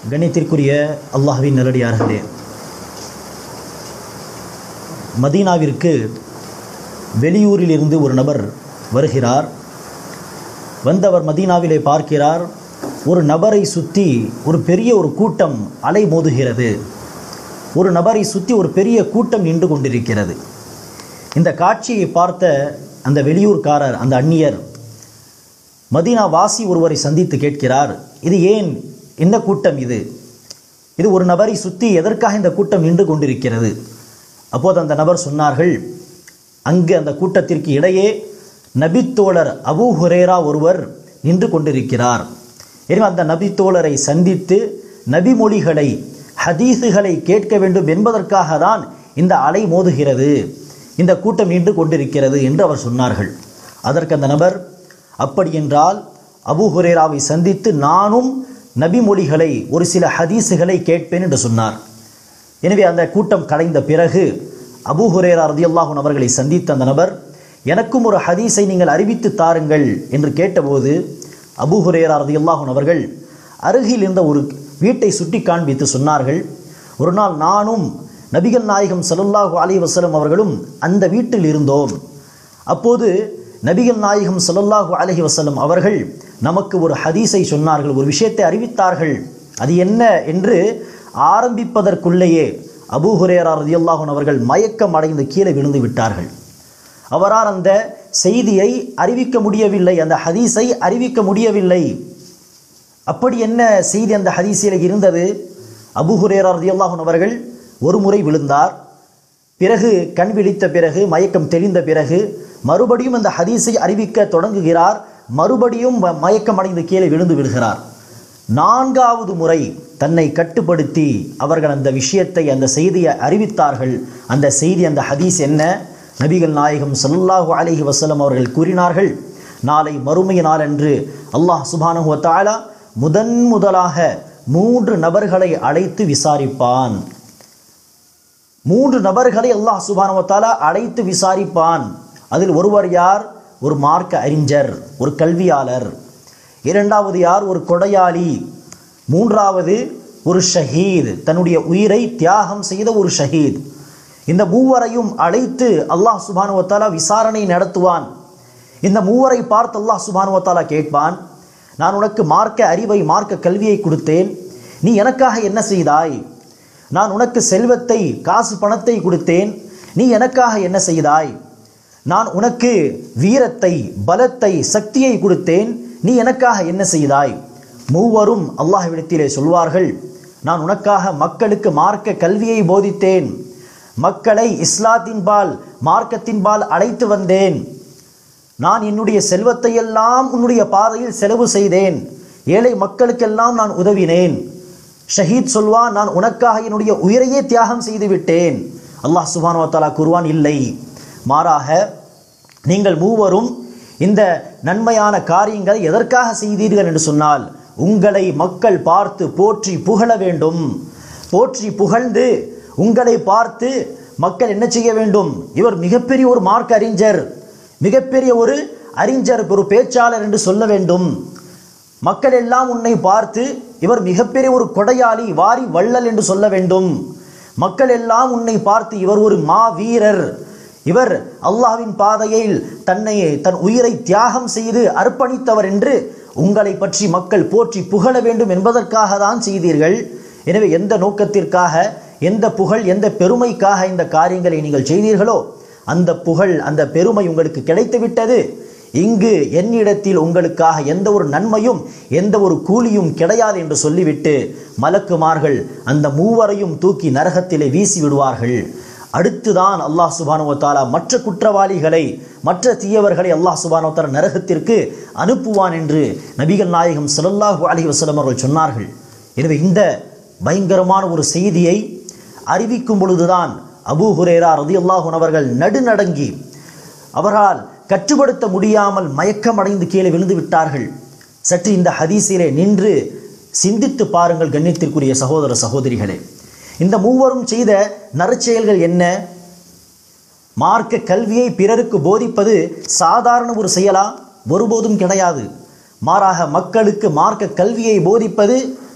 கணித்திற்குரிய அல்லாஹ்வின் நல்லடியார்களே மதீனாவிற்கு வெளியூரில் இருந்து ஒரு நபர் வருகிறார் வந்தவர் மதீனாவிலே பார்க்கிறார் ஒரு நபரை சுற்றி ஒரு பெரிய ஒரு கூட்டம் அலை மோதுகிறது ஒரு நபரை சுற்றி ஒரு பெரிய கூட்டம் நின்று கொண்டிருக்கிறது இந்த காட்சியை பார்த்த அந்த வெளியூர்காரர் அந்த அந்நியர் மதீனா வாசி ஒருவரை சந்தித்து கேட்கிறார் இது ஏன் என்ன கூட்டம் இது இது ஒரு நபரை சுற்றி எதற்காக இந்த கூட்டம் நின்று கொண்டிருக்கிறது அப்போது அந்த நபர் சொன்னார்கள் அங்கு அந்த கூட்டத்திற்கு இடையே நபித்தோழர் அபூ ஹுரேரா ஒருவர் நின்று கொண்டிருக்கிறார் எனவே அந்த நபித்தோழரை சந்தித்து நபிமொழிகளை ஹதீஸுகளை கேட்க வேண்டும் என்பதற்காக தான் இந்த அலை மோதுகிறது இந்த கூட்டம் நின்று கொண்டிருக்கிறது என்று அவர் சொன்னார்கள் அதற்கு அந்த நபர் அப்படி என்றால் அபூ ஹுரேராவை சந்தித்து நானும் நபிமொழிகளை ஒரு சில ஹதீஸுகளை கேட்பேன் என்று சொன்னார் எனவே அந்த கூட்டம் கலைந்த பிறகு அபூ ஹுரேரா ரதியல்லாஹுன் அவர்களை சந்தித்த அந்த நபர் எனக்கும் ஒரு ஹதீஸை நீங்கள் அறிவித்து தாருங்கள் என்று கேட்டபோது அபூ ஹுரேரா ரதியல்லாஹுன் அவர்கள் அருகில் இருந்த ஒரு வீட்டை சுட்டி காண்பித்து சொன்னார்கள் ஒரு நாள் நானும் நபிகள் நாயகம் ஸல்லல்லாஹு அலைஹி வஸல்லம் அவர்களும் அந்த வீட்டில் இருந்தோம் அப்போது நபிகள் நாயகம் ஸல்லல்லாஹு அலைஹி வஸல்லம் அவர்கள் நமக்கு ஒரு ஹதீஸை சொன்னார்கள் ஒரு விஷயத்தை அறிவித்தார்கள் அது என்ன என்று ஆரம்பிப்பதற்குள்ளேயே அபூ ஹுரேரா ரதியல்லாஹுன் அவர்கள் மயக்கம் அடைந்து கீழே விழுந்து விட்டார்கள் அவரால் அந்த செய்தியை அறிவிக்க முடியவில்லை அந்த ஹதீஸை அறிவிக்க முடியவில்லை அப்படி என்ன செய்தி அந்த ஹதீஸில் இருந்தது அபூ ஹுரேரா ரதியல்லாஹுன் அவர்கள் ஒரு முறை விழுந்தார் பிறகு கண் விழித்த பிறகு மயக்கம் தெளிந்த பிறகு மறுபடியும் அந்த ஹதீஸை அறிவிக்க தொடங்குகிறார் மறுபடியும் ம- மயக்கம் அடைந்து கீழே விழுந்து விடுகிறார் நான்காவது முறை தன்னை கட்டுப்படுத்தி அவர்கள் அந்த விஷயத்தை அந்த செய்தியை அறிவித்தார்கள் அந்த செய்தி அந்த ஹதீஸ் என்ன நபிகள் நாயகம் ஸல்லல்லாஹு அலைஹி வஸல்லம் அவர்கள் கூறினார்கள் நாளை மறுமை நாளன்று அல்லாஹ் சுப்ஹானஹு வ தஆலா முதன் முதலாக மூன்று நபர்களை அழைத்து விசாரிப்பான் மூன்று நபர்களை அல்லாஹ் சுப்ஹானஹு வ தஆலா அழைத்து விசாரிப்பான் அதில் ஒருவர் யார் ஒரு மார்க்க அறிஞர் ஒரு கல்வியாளர் இரண்டாவது யார் ஒரு கொடையாளி மூன்றாவது ஒரு ஷஹீத் தன்னுடைய உயிரை தியாகம் செய்த ஒரு ஷஹீத் இந்த மூவரையும் அழைத்து அல்லாஹ் சுப்ஹானஹு வ தஆலா விசாரணை நடத்துவான் இந்த மூவரை பார்த்து அல்லாஹ் சுப்ஹானஹு வ தஆலா கேட்பான் நான் உனக்கு மார்க்க அறிவை மார்க்க கல்வியை கொடுத்தேன் நீ எனக்காக என்ன செய்தாய் நான் உனக்கு செல்வத்தை காசு பணத்தை கொடுத்தேன் நீ எனக்காக என்ன செய்தாய் நான் உனக்கு வீரத்தை பலத்தை சக்தியை கொடுத்தேன் நீ எனக்காக என்ன செய்தாய் மூவரும் அல்லாஹ்விடத்திலே சொல்வார்கள் நான் உனக்காக மக்களுக்கு மார்க்க கல்வியை போதித்தேன் மக்களை இஸ்லாத்தின்பால் மார்க்கத்தின்பால் அழைத்து வந்தேன் நான் என்னுடைய செல்வத்தை எல்லாம் உன்னுடைய பாதையில் செலவு செய்தேன் ஏழை மக்களுக்கெல்லாம் நான் உதவினேன் ஷஹீத் சொல்வான் நான் உனக்காக என்னுடைய உயிரையே தியாகம் செய்து விட்டேன் அல்லாஹ் சுபானு வத்தாலா கூறுவான் இல்லை மாறாக நீங்கள் மூவரும் இந்த நன்மையான காரியங்களை எதற்காக செய்தீர்கள் என்று சொன்னால் உங்களை மக்கள் பார்த்து போற்றி புகழ வேண்டும் போற்றி புகழ்ந்து உங்களை பார்த்து மக்கள் என்ன செய்ய வேண்டும் இவர் மிகப்பெரிய ஒரு மார்க் அறிஞர் மிகப்பெரிய ஒரு அறிஞர் ஒரு பேச்சாளர் என்று சொல்ல வேண்டும் மக்கள் எல்லாம் உன்னை பார்த்து இவர் மிகப்பெரிய ஒரு கொடையாளி வாரி வள்ளல் என்று சொல்ல வேண்டும் மக்கள் எல்லாம் உன்னை பார்த்து இவர் ஒரு மா வீரர் இவர் அல்லாஹ்வின் பாதையில் தன்னை தன் உயிரை தியாகம் செய்து அர்ப்பணித்தவர் என்று உங்களை பற்றி மக்கள் போற்றி புகழ வேண்டும் என்பதற்காக தான் செய்தீர்கள் எனவே எந்த நோக்கத்திற்காக எந்த புகழ் எந்த பெருமைக்காக இந்த காரியங்களை நீங்கள் செய்தீர்களோ அந்த புகழ் அந்த பெருமை உங்களுக்கு கிடைத்து விட்டது இங்கு என்னிடத்தில் உங்களுக்காக எந்த ஒரு நன்மையும் எந்த ஒரு கூலியும் கிடையாது என்று சொல்லிவிட்டு மலக்குமார்கள் அந்த மூவரையும் தூக்கி நரகத்திலே வீசி விடுவார்கள் அடுத்துதான் அல்லாஹ் சுபானுவ தாலா மற்ற குற்றவாளிகளை மற்ற தீயவர்களை அல்லாஹ் சுபானுவ தாலா நரகத்திற்கு அனுப்புவான் என்று நபிகள் நாயகம் ஸல்லல்லாஹு அலைஹி வஸல்லம் அவர்கள் சொன்னார்கள் எனவே இந்த பயங்கரமான ஒரு செய்தியை அறிவிக்கும் பொழுதுதான் அபூ ஹுரேரா ரதியல்லாஹு அவர்கள் நடுநடங்கி அவரால் கட்டுப்படுத்த முடியாமல் மயக்கமடைந்து கீழே விழுந்து விட்டார்கள் சற்று இந்த ஹதீஸிலே நின்று சிந்தித்து பாருங்கள் கண்ணியத்திற்குரிய சகோதர சகோதரிகளே இந்த மூவரும் செய்த நற்செயல்கள் என்ன மார்க்க கல்வியை பிறருக்கு போதிப்பது சாதாரண ஒரு செயலா ஒருபோதும் கிடையாது மாறாக மக்களுக்கு மார்க்க கல்வியை போதிப்பது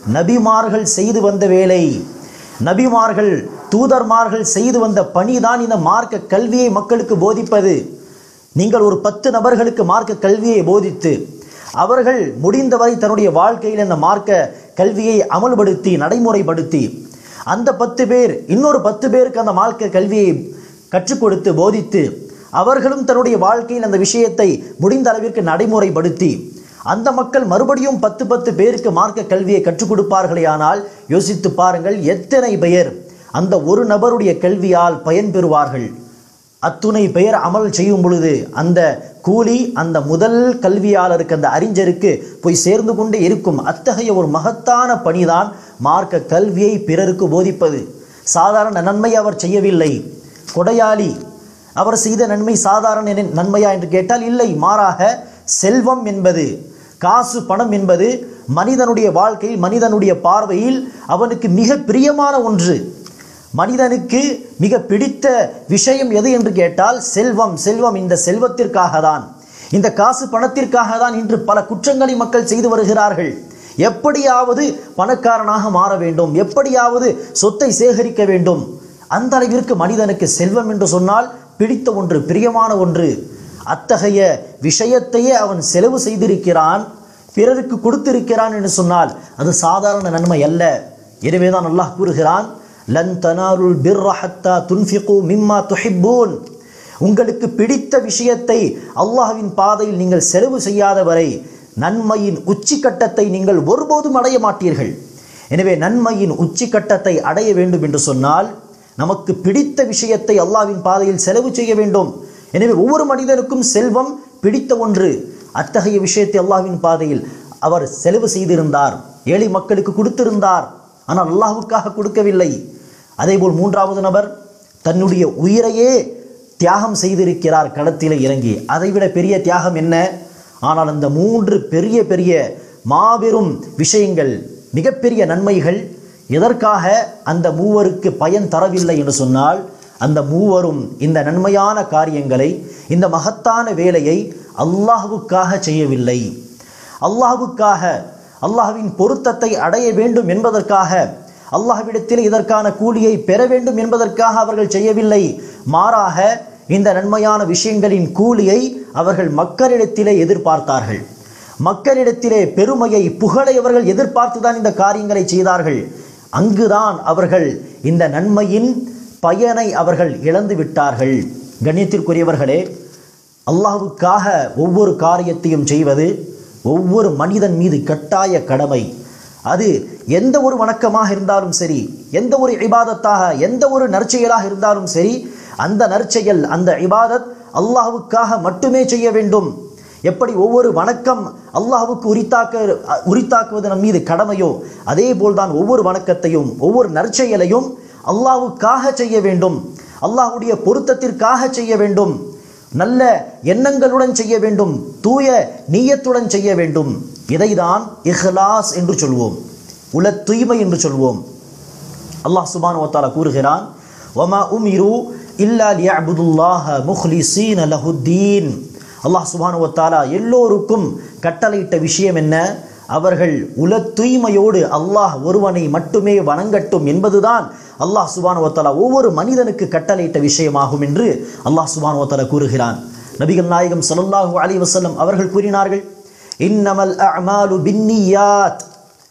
நபிமார்கள் செய்து வந்த வேலை நபிமார்கள் தூதர்மார்கள் செய்து வந்த பணிதான் இந்த மார்க்க கல்வியை மக்களுக்கு போதிப்பது நீங்கள் ஒரு பத்து நபர்களுக்கு மார்க்க கல்வியை போதித்து அவர்கள் முடிந்தவரை தன்னுடைய வாழ்க்கையில் இந்த மார்க்க கல்வியை அமல்படுத்தி நடைமுறைப்படுத்தி அந்த பத்து பேர் இன்னொரு பத்து பேருக்கு அந்த மார்க்க கல்வியை கற்றுக் கொடுத்து போதித்து அவர்களும் தன்னுடைய வாழ்க்கையில் அந்த விஷயத்தை முடிந்த அளவிற்கு நடைமுறைப்படுத்தி அந்த மக்கள் மறுபடியும் பத்து பத்து பேருக்கு மார்க்க கல்வியை கற்றுக் கொடுப்பார்களே ஆனால் யோசித்து பாருங்கள் எத்தனை பெயர் அந்த ஒரு நபருடைய கல்வியால் பயன்பெறுவார்கள் அத்துணை பெயர் அமல் செய்யும் பொழுது அந்த கூலி அந்த முதல் கல்வியாளருக்கு அந்த அறிஞருக்கு போய் சேர்ந்து கொண்டே இருக்கும் அத்தகைய ஒரு மகத்தான பணிதான் மார்க்க கல்வியை பிறருக்கு போதிப்பது சாதாரண நன்மை அவர் செய்யவில்லை கொடையாளி அவர் செய்த நன்மை சாதாரண நன்- நன்மையா என்று கேட்டால் இல்லை மாறாக செல்வம் என்பது காசு பணம் என்பது மனிதனுடைய வாழ்க்கையில் மனிதனுடைய பார்வையில் அவனுக்கு மிக பிரியமான ஒன்று மனிதனுக்கு மிக பிடித்த விஷயம் எது என்று கேட்டால் செல்வம் செல்வம் இந்த செல்வத்திற்காக தான் இந்த காசு பணத்திற்காக தான் இன்று பல குற்றங்களை மக்கள் செய்து வருகிறார்கள் எப்படியாவது பணக்காரனாக மாற வேண்டும் எப்படியாவது சொத்தை சேகரிக்க வேண்டும் அந்த அளவிற்கு மனிதனுக்கு செல்வம் என்று சொன்னால் பிடித்த ஒன்று பிரியமான ஒன்று அத்தகைய விஷயத்தையே அவன் செலவு செய்திருக்கிறான் பிறருக்கு கொடுத்திருக்கிறான் என்று சொன்னால் அது சாதாரண நன்மை அல்ல எனவேதான் அல்லாஹ் கூறுகிறான் லன் தனாருல் பிர்ர ஹத்தா துன்ஃபிகு மிம்மா துஹிப்பூன் உங்களுக்கு பிடித்த விஷயத்தை அல்லாஹ்வின் பாதையில் நீங்கள் செலவு செய்யாத வரை நன்மையின் உச்சிக்கட்டத்தை நீங்கள் ஒருபோதும் அடைய மாட்டீர்கள் எனவே நன்மையின் உச்சிக்கட்டத்தை அடைய வேண்டும் என்று சொன்னால் நமக்கு பிடித்த விஷயத்தை அல்லாஹ்வின் பாதையில் செலவு செய்ய வேண்டும் எனவே ஒவ்வொரு மனிதனுக்கும் செல்வம் பிடித்த ஒன்று அத்தகைய விஷயத்தை அல்லாஹ்வின் பாதையில் அவர் செலவு செய்திருந்தார் ஏழை மக்களுக்கு கொடுத்திருந்தார் ஆனால் அல்லாஹ்வுக்காக கொடுக்கவில்லை அதேபோல் மூன்றாவது நபர் தன்னுடைய உயிரையே தியாகம் செய்திருக்கிறார் களத்திலே இறங்கி அதைவிட பெரிய தியாகம் என்ன ஆனால் அந்த மூன்று பெரிய பெரிய மாபெரும் விஷயங்கள் மிகப்பெரிய நன்மைகள் எதற்காக அந்த மூவருக்கு பயன் தரவில்லை என்று சொன்னால் அந்த மூவரும் இந்த நன்மையான காரியங்களை இந்த மகத்தான வேலையை அல்லாஹ்வுக்காக செய்யவில்லை அல்லாஹ்வுக்காக அல்லாஹ்வின் பொருத்தத்தை அடைய வேண்டும் என்பதற்காக அல்லாஹ்விடத்தில் இதற்கான கூலியை பெற வேண்டும் என்பதற்காக அவர்கள் செய்யவில்லை மாறாக இந்த நன்மையான விஷயங்களின் கூலியை அவர்கள் மக்களிடத்திலே எதிர்பார்த்தார்கள் மக்களிடத்திலே பெருமையை புகழை அவர்கள் எதிர்பார்த்துதான் இந்த காரியங்களை செய்தார்கள் அங்குதான் அவர்கள் இந்த நன்மையின் பயனை அவர்கள் இழந்து விட்டார்கள் கண்ணியத்திற்குரியவர்களே அல்லாஹ்வுக்காக ஒவ்வொரு காரியத்தையும் செய்வது ஒவ்வொரு மனிதன் மீது கட்டாய கடமை அது எந்த ஒரு வணக்கமாக இருந்தாலும் சரி எந்த ஒரு இபாதத்தாக எந்த ஒரு நற்செயலாக இருந்தாலும் சரி அந்த நற்செயல் அந்த இபாதத் அல்லாஹ்வுக்காக மட்டுமே செய்ய வேண்டும் எப்படி ஒவ்வொரு வணக்கம் அல்லாஹ்வுக்கு உரித்தாக்க உரித்தாக்குவது நம் மீது கடமையோ அதே போல்தான் ஒவ்வொரு வணக்கத்தையும் ஒவ்வொரு நற்செயலையும் அல்லாஹ்வுக்காக செய்ய வேண்டும் அல்லாஹ்வுடைய பொருத்தத்திற்காக செய்ய வேண்டும் நல்ல எண்ணங்களுடன் செய்ய வேண்டும் தூய நீயத்துடன் செய்ய வேண்டும் இதைதான் இஹ்லாஸ் என்று சொல்வோம் உல தூய்மை என்று சொல்வோம் அல்லாஹ் சுபான் வத்தாலா கூறுகிறான் வமா உமிரு இல்லா லியஅபுதுல்லாஹ முஹ்லிசீன லஹுத்தீன் அல்லாஹ் சுபான் வத்தாலா எல்லோருக்கும் கட்டளையிட்ட விஷயம் என்ன அவர்கள் உல தூய்மையோடு அல்லாஹ் ஒருவனை மட்டுமே வணங்கட்டும் என்பதுதான் அல்லாஹ் சுபான் வத்தாலா ஒவ்வொரு மனிதனுக்கு கட்டளையிட்ட விஷயமாகும் என்று அல்லாஹ் சுபான் வத்தாலா கூறுகிறான் நபிகள் நாயகம் ஸல்லல்லாஹு அலைஹி வஸல்லம் அவர்கள் கூறினார்கள் இன்னமல் அஅமாலு பின்னியாத்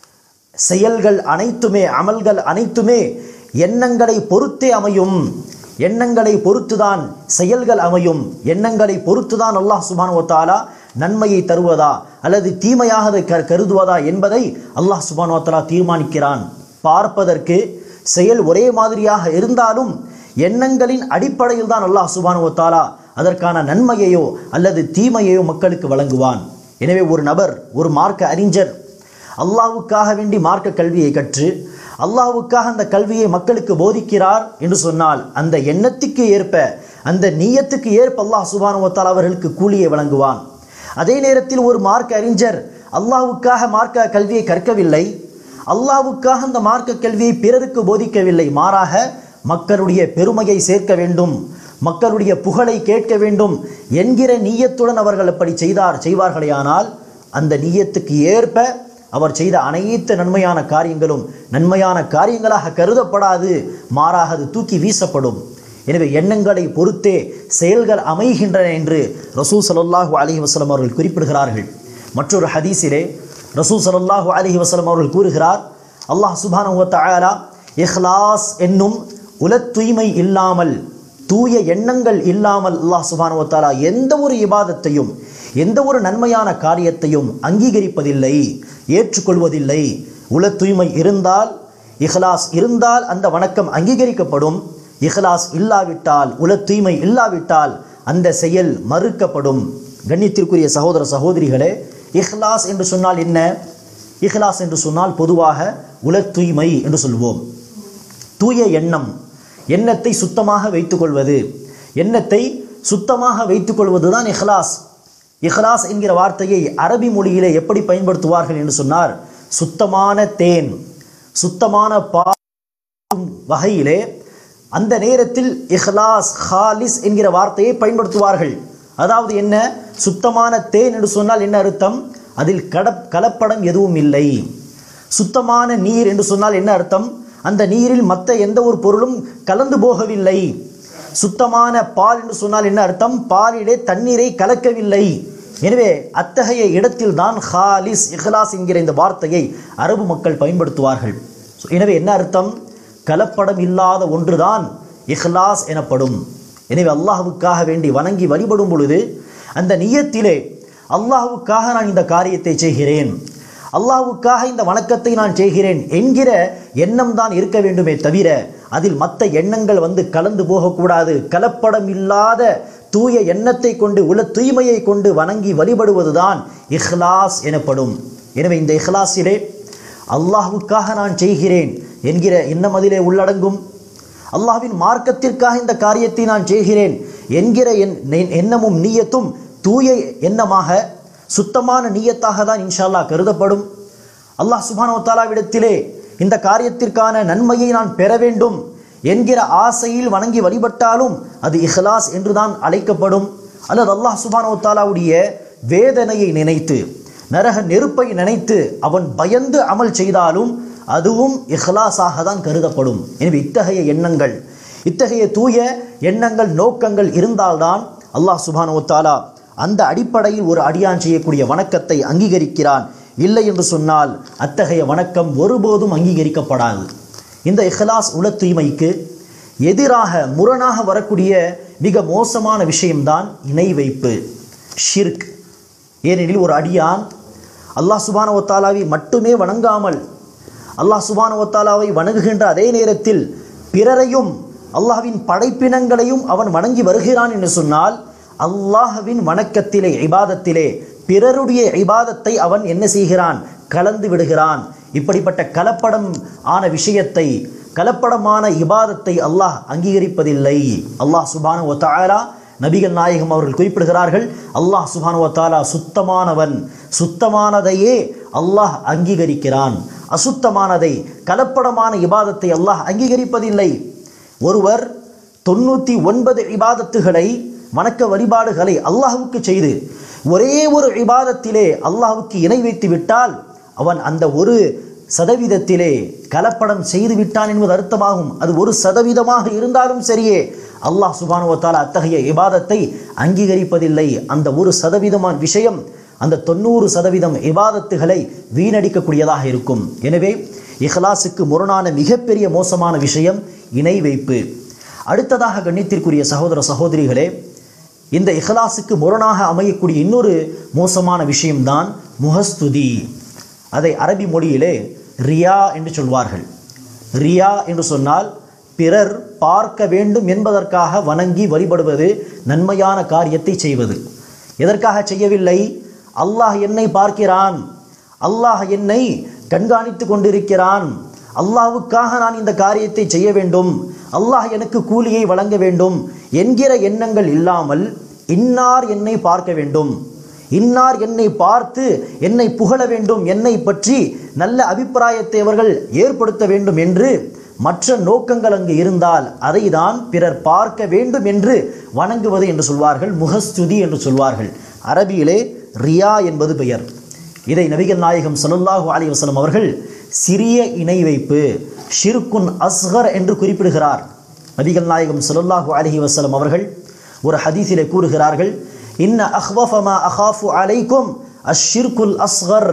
செயல்கள் அனைத்துமே அமல்கள் அனைத்துமே எண்ணங்களை பொறுத்தே அமையும் எண்ணங்களை பொறுத்துதான் செயல்கள் அமையும் எண்ணங்களை பொறுத்துதான் அல்லாஹ் சுபான் தாலா நன்மையை தருவதா அல்லது தீமையாக அதை க- கருதுவதா என்பதை அல்லாஹ் சுபான் தாலா தீர்மானிக்கிறான் பார்ப்பதற்கு செயல் ஒரே மாதிரியாக இருந்தாலும் எண்ணங்களின் அடிப்படையில் தான் அல்லாஹ் சுபான் தாலா அதற்கான நன்மையையோ அல்லது தீமையையோ மக்களுக்கு வழங்குவான் எனவே ஒரு நபர் ஒரு மார்க்க அறிஞர் அல்லாஹ்வுக்காக வேண்டி மார்க்க கல்வியை கற்று அல்லாஹ்வுக்காக அந்த கல்வியை மக்களுக்கு போதிக்கிறார் என்று சொன்னால் அந்த எண்ணத்துக்கு ஏற்ப அந்த நீயத்துக்கு ஏற்ப அல்லாஹ் சுபானுவத்தால் அவர்களுக்கு கூலியை வழங்குவான் அதே நேரத்தில் ஒரு மார்க்க அறிஞர் அல்லாஹ்வுக்காக மார்க்க கல்வியை கற்கவில்லை அல்லாஹ்வுக்காக அந்த மார்க்க கல்வியை பிறருக்கு போதிக்கவில்லை மாறாக மக்களுடைய பெருமையை சேர்க்க வேண்டும் மக்களுடைய புகழை கேட்க வேண்டும் என்கிற நீயத்துடன் அவர்கள் அப்படி செய்தார் செய்வார்களேயானால் அந்த நீயத்துக்கு ஏற்ப அவர் செய்த அனைத்து நன்மையான காரியங்களும் நன்மையான காரியங்களாக கருதப்படாது மாறாக அது தூக்கி வீசப்படும் எனவே எண்ணங்களை பொறுத்தே செயல்கள் அமைகின்றன என்று ரசூல் ஸல்லல்லாஹு அலைஹி வஸல்லம் அவர்கள் குறிப்பிடுகிறார்கள் மற்றொரு ஹதீஸிலே ரசூல் ஸல்லல்லாஹு அலைஹி வஸல்லம் அவர்கள் கூறுகிறார் அல்லாஹ் சுப்ஹானஹு வ தஆலா இஹ்லாஸ் என்னும் உலத் தூய்மை இல்லாமல் தூய எண்ணங்கள் இல்லாமல் அல்லாஹ் சுப்ஹானஹு வ தஆலா எந்த ஒரு இபாதத்தையும் எந்த ஒரு நன்மையான காரியத்தையும் அங்கீகரிப்பதில்லை ஏற்றுக்கொள்வதில்லை உல தூய்மை இருந்தால் இஹ்லாஸ் இருந்தால் அந்த வணக்கம் அங்கீகரிக்கப்படும் இஹ்லாஸ் இல்லாவிட்டால் உல தூய்மை இல்லாவிட்டால் அந்த செயல் மறுக்கப்படும் கண்ணியத்திற்குரிய சகோதர சகோதரிகளே இஹ்லாஸ் என்று சொன்னால் என்ன இஹ்லாஸ் என்று சொன்னால் பொதுவாக உல தூய்மை என்று சொல்வோம் தூய எண்ணம் எண்ணத்தை சுத்தமாக வைத்துக்கொள்வது எண்ணத்தை சுத்தமாக வைத்துக்கொள்வது தான் இஹ்லாஸ் இஹ்லாஸ் என்கிற வார்த்தையை அரபி மொழியிலே எப்படி பயன்படுத்துவார்கள் என்று சொன்னார் சுத்தமான தேன் சுத்தமான பா வகையிலே அந்த நேரத்தில் இஹ்லாஸ் ஹாலிஸ் என்கிற வார்த்தையை பயன்படுத்துவார்கள் அதாவது என்ன சுத்தமான தேன் என்று சொன்னால் என்ன அர்த்தம் அதில் கட கலப்படம் எதுவும் இல்லை சுத்தமான நீர் என்று சொன்னால் என்ன அர்த்தம் அந்த நீரில் மற்ற எந்த ஒரு பொருளும் கலந்து போகவில்லை சுத்தமான பால் என்று சொன்னால் என்ன அர்த்தம் பாலிலே தண்ணீரை கலக்கவில்லை எனவே அத்தகைய இடத்தில் தான் ஹாலிஸ் இஹ்லாஸ் என்கிற இந்த வார்த்தையை அரபு மக்கள் பயன்படுத்துவார்கள் So, எனவே என்ன அர்த்தம் கலப்படம் இல்லாத ஒன்றுதான் இஹ்லாஸ் எனப்படும் எனவே அல்லாஹ்வுக்காக வேண்டி வணங்கி வழிபடும் பொழுது அந்த நியத்திலே அல்லாஹ்வுக்காக நான் இந்த காரியத்தை செய்கிறேன் அல்லாஹ்வுக்காக இந்த வணக்கத்தை நான் செய்கிறேன் என்கிற எண்ணம் தான் இருக்க வேண்டுமே தவிர அதில் மற்ற எண்ணங்கள் வந்து கலந்து போகக்கூடாது கலப்படம் இல்லாத தூய எண்ணத்தை கொண்டு உள்ள தூய்மையை கொண்டு வணங்கி வழிபடுவதுதான் இஹ்லாஸ் எனப்படும் எனவே இந்த இஹ்லாஸிலே அல்லாஹ்வுக்காக நான் செய்கிறேன் என்கிற எண்ணம் அதிலே உள்ளடங்கும் அல்லாஹ்வின் மார்க்கத்திற்காக இந்த காரியத்தை நான் செய்கிறேன் என்கிற என் என் எண்ணமும் நீயத்தும் தூய எண்ணமாக சுத்தமான நீயத்தாக தான் இன்ஷா அல்லாஹ் கருதப்படும் அல்லாஹ் சுபானோ தாலாவிடத்திலே இந்த காரியத்திற்கான நன்மையை நான் பெற வேண்டும் என்கிற ஆசையில் வணங்கி வழிபட்டாலும் அது இஹ்லாஸ் என்றுதான் அழைக்கப்படும் அல்லது அல்லாஹ் சுபானோ தாலாவுடைய வேதனையை நினைத்து நரக நெருப்பை நினைத்து அவன் பயந்து அமல் செய்தாலும் அதுவும் இஹ்லாஸாக தான் கருதப்படும் எனவே இத்தகைய எண்ணங்கள் இத்தகைய தூய எண்ணங்கள் நோக்கங்கள் இருந்தால்தான் அல்லாஹ் சுபானோ தாலா அந்த அடிப்படையில் ஒரு அடியான் செய்யக்கூடிய வணக்கத்தை அங்கீகரிக்கிறான் இல்லை என்று சொன்னால் அத்தகைய வணக்கம் ஒருபோதும் அங்கீகரிக்கப்படாது இந்த இஹ்லாஸ் உல தூய்மைக்கு எதிராக முரணாக வரக்கூடிய மிக மோசமான விஷயம்தான் இணை வைப்பு ஷிர்க் ஏனெனில் ஒரு அடியான் அல்லாஹ் சுபான ஒத்தாலாவை மட்டுமே வணங்காமல் அல்லாஹ் சுபான ஒத்தாலாவை வணங்குகின்ற அதே நேரத்தில் பிறரையும் அல்லாஹ்வின் படைப்பினங்களையும் அவன் வணங்கி வருகிறான் என்று சொன்னால் அல்லாஹ்வின் வணக்கத்திலே இபாதத்திலே பிறருடைய இபாதத்தை அவன் என்ன செய்கிறான் கலந்து விடுகிறான் இப்படிப்பட்ட கலப்படம் ஆன விஷயத்தை கலப்படமான இபாதத்தை அல்லாஹ் அங்கீகரிப்பதில்லை அல்லாஹ் சுபானு ஒத்தாலா நபிகள் நாயகம் அவர்கள் குறிப்பிடுகிறார்கள் அல்லாஹ் சுபானு ஒத்தாலா சுத்தமானவன் சுத்தமானதையே அல்லாஹ் அங்கீகரிக்கிறான் அசுத்தமானதை கலப்படமான இபாதத்தை அல்லாஹ் அங்கீகரிப்பதில்லை ஒருவர் தொண்ணூற்றி ஒன்பது இபாதத்துகளை வணக்க வழிபாடுகளை அல்லாஹ்வுக்கு செய்து ஒரே ஒரு இபாதத்திலே அல்லாஹ்வுக்கு இணை வைத்து விட்டால் அவன் அந்த ஒரு சதவீதத்திலே கலப்படம் செய்து விட்டான் என்பது அர்த்தமாகும் அது ஒரு சதவீதமாக இருந்தாலும் சரியே அல்லாஹ் சுபானுவத்தால் அத்தகைய இபாதத்தை அங்கீகரிப்பதில்லை அந்த ஒரு சதவீதமான விஷயம் அந்த தொண்ணூறு சதவீதம் இபாதத்துகளை வீணடிக்கக்கூடியதாக இருக்கும் எனவே இஹ்லாஸுக்கு முரணான மிகப்பெரிய மோசமான விஷயம் இணை வைப்பு அடுத்ததாக கண்ணியத்திற்குரிய சகோதர சகோதரிகளே இந்த இஹ்லாஸுக்கு முரணாக அமையக்கூடிய இன்னொரு மோசமான விஷயம்தான் முகஸ்துதி அதை அரபி மொழியிலே ரியா என்று சொல்வார்கள் ரியா என்று சொன்னால் பிறர் பார்க்க வேண்டும் என்பதற்காக வணங்கி வழிபடுவது நன்மையான காரியத்தை செய்வது எதற்காக செய்யவில்லை அல்லாஹ் என்னை பார்க்கிறான் அல்லாஹ் என்னை கண்காணித்து கொண்டிருக்கிறான் அல்லாஹ்வுக்காக நான் இந்த காரியத்தை செய்ய வேண்டும் அல்லாஹ் எனக்கு கூலியை வழங்க வேண்டும் என்கிற எண்ணங்கள் இல்லாமல் இன்னார் என்னை பார்க்க வேண்டும் இன்னார் என்னை பார்த்து என்னை புகழ வேண்டும் என்னை பற்றி நல்ல அபிப்பிராயத்தை அவர்கள் ஏற்படுத்த வேண்டும் என்று மற்ற நோக்கங்கள் அங்கு இருந்தால் அதை தான் பிறர் பார்க்க வேண்டும் என்று வணங்குவது என்று சொல்வார்கள் முகஸ்துதி என்று சொல்வார்கள் அரபியிலே ரியா என்பது பெயர் இதை நபிகள் நாயகம் ஸல்லல்லாஹு அலைஹி வஸல்லம் அவர்கள் சிறிய இணை வைப்பு ஷிர்குன் அஸ்கர் என்று குறிப்பிடுகிறார் நபிகள் நாயகம் ஸல்லல்லாஹு அலைஹி வஸல்லம் அவர்கள் ஒரு ஹதீஸிலே கூறுகிறார்கள் இன்ன அஹ்வஃபமா அஹாஃபு அலைக்கும் அஷ்ஷிர்குல் அஸ்கர்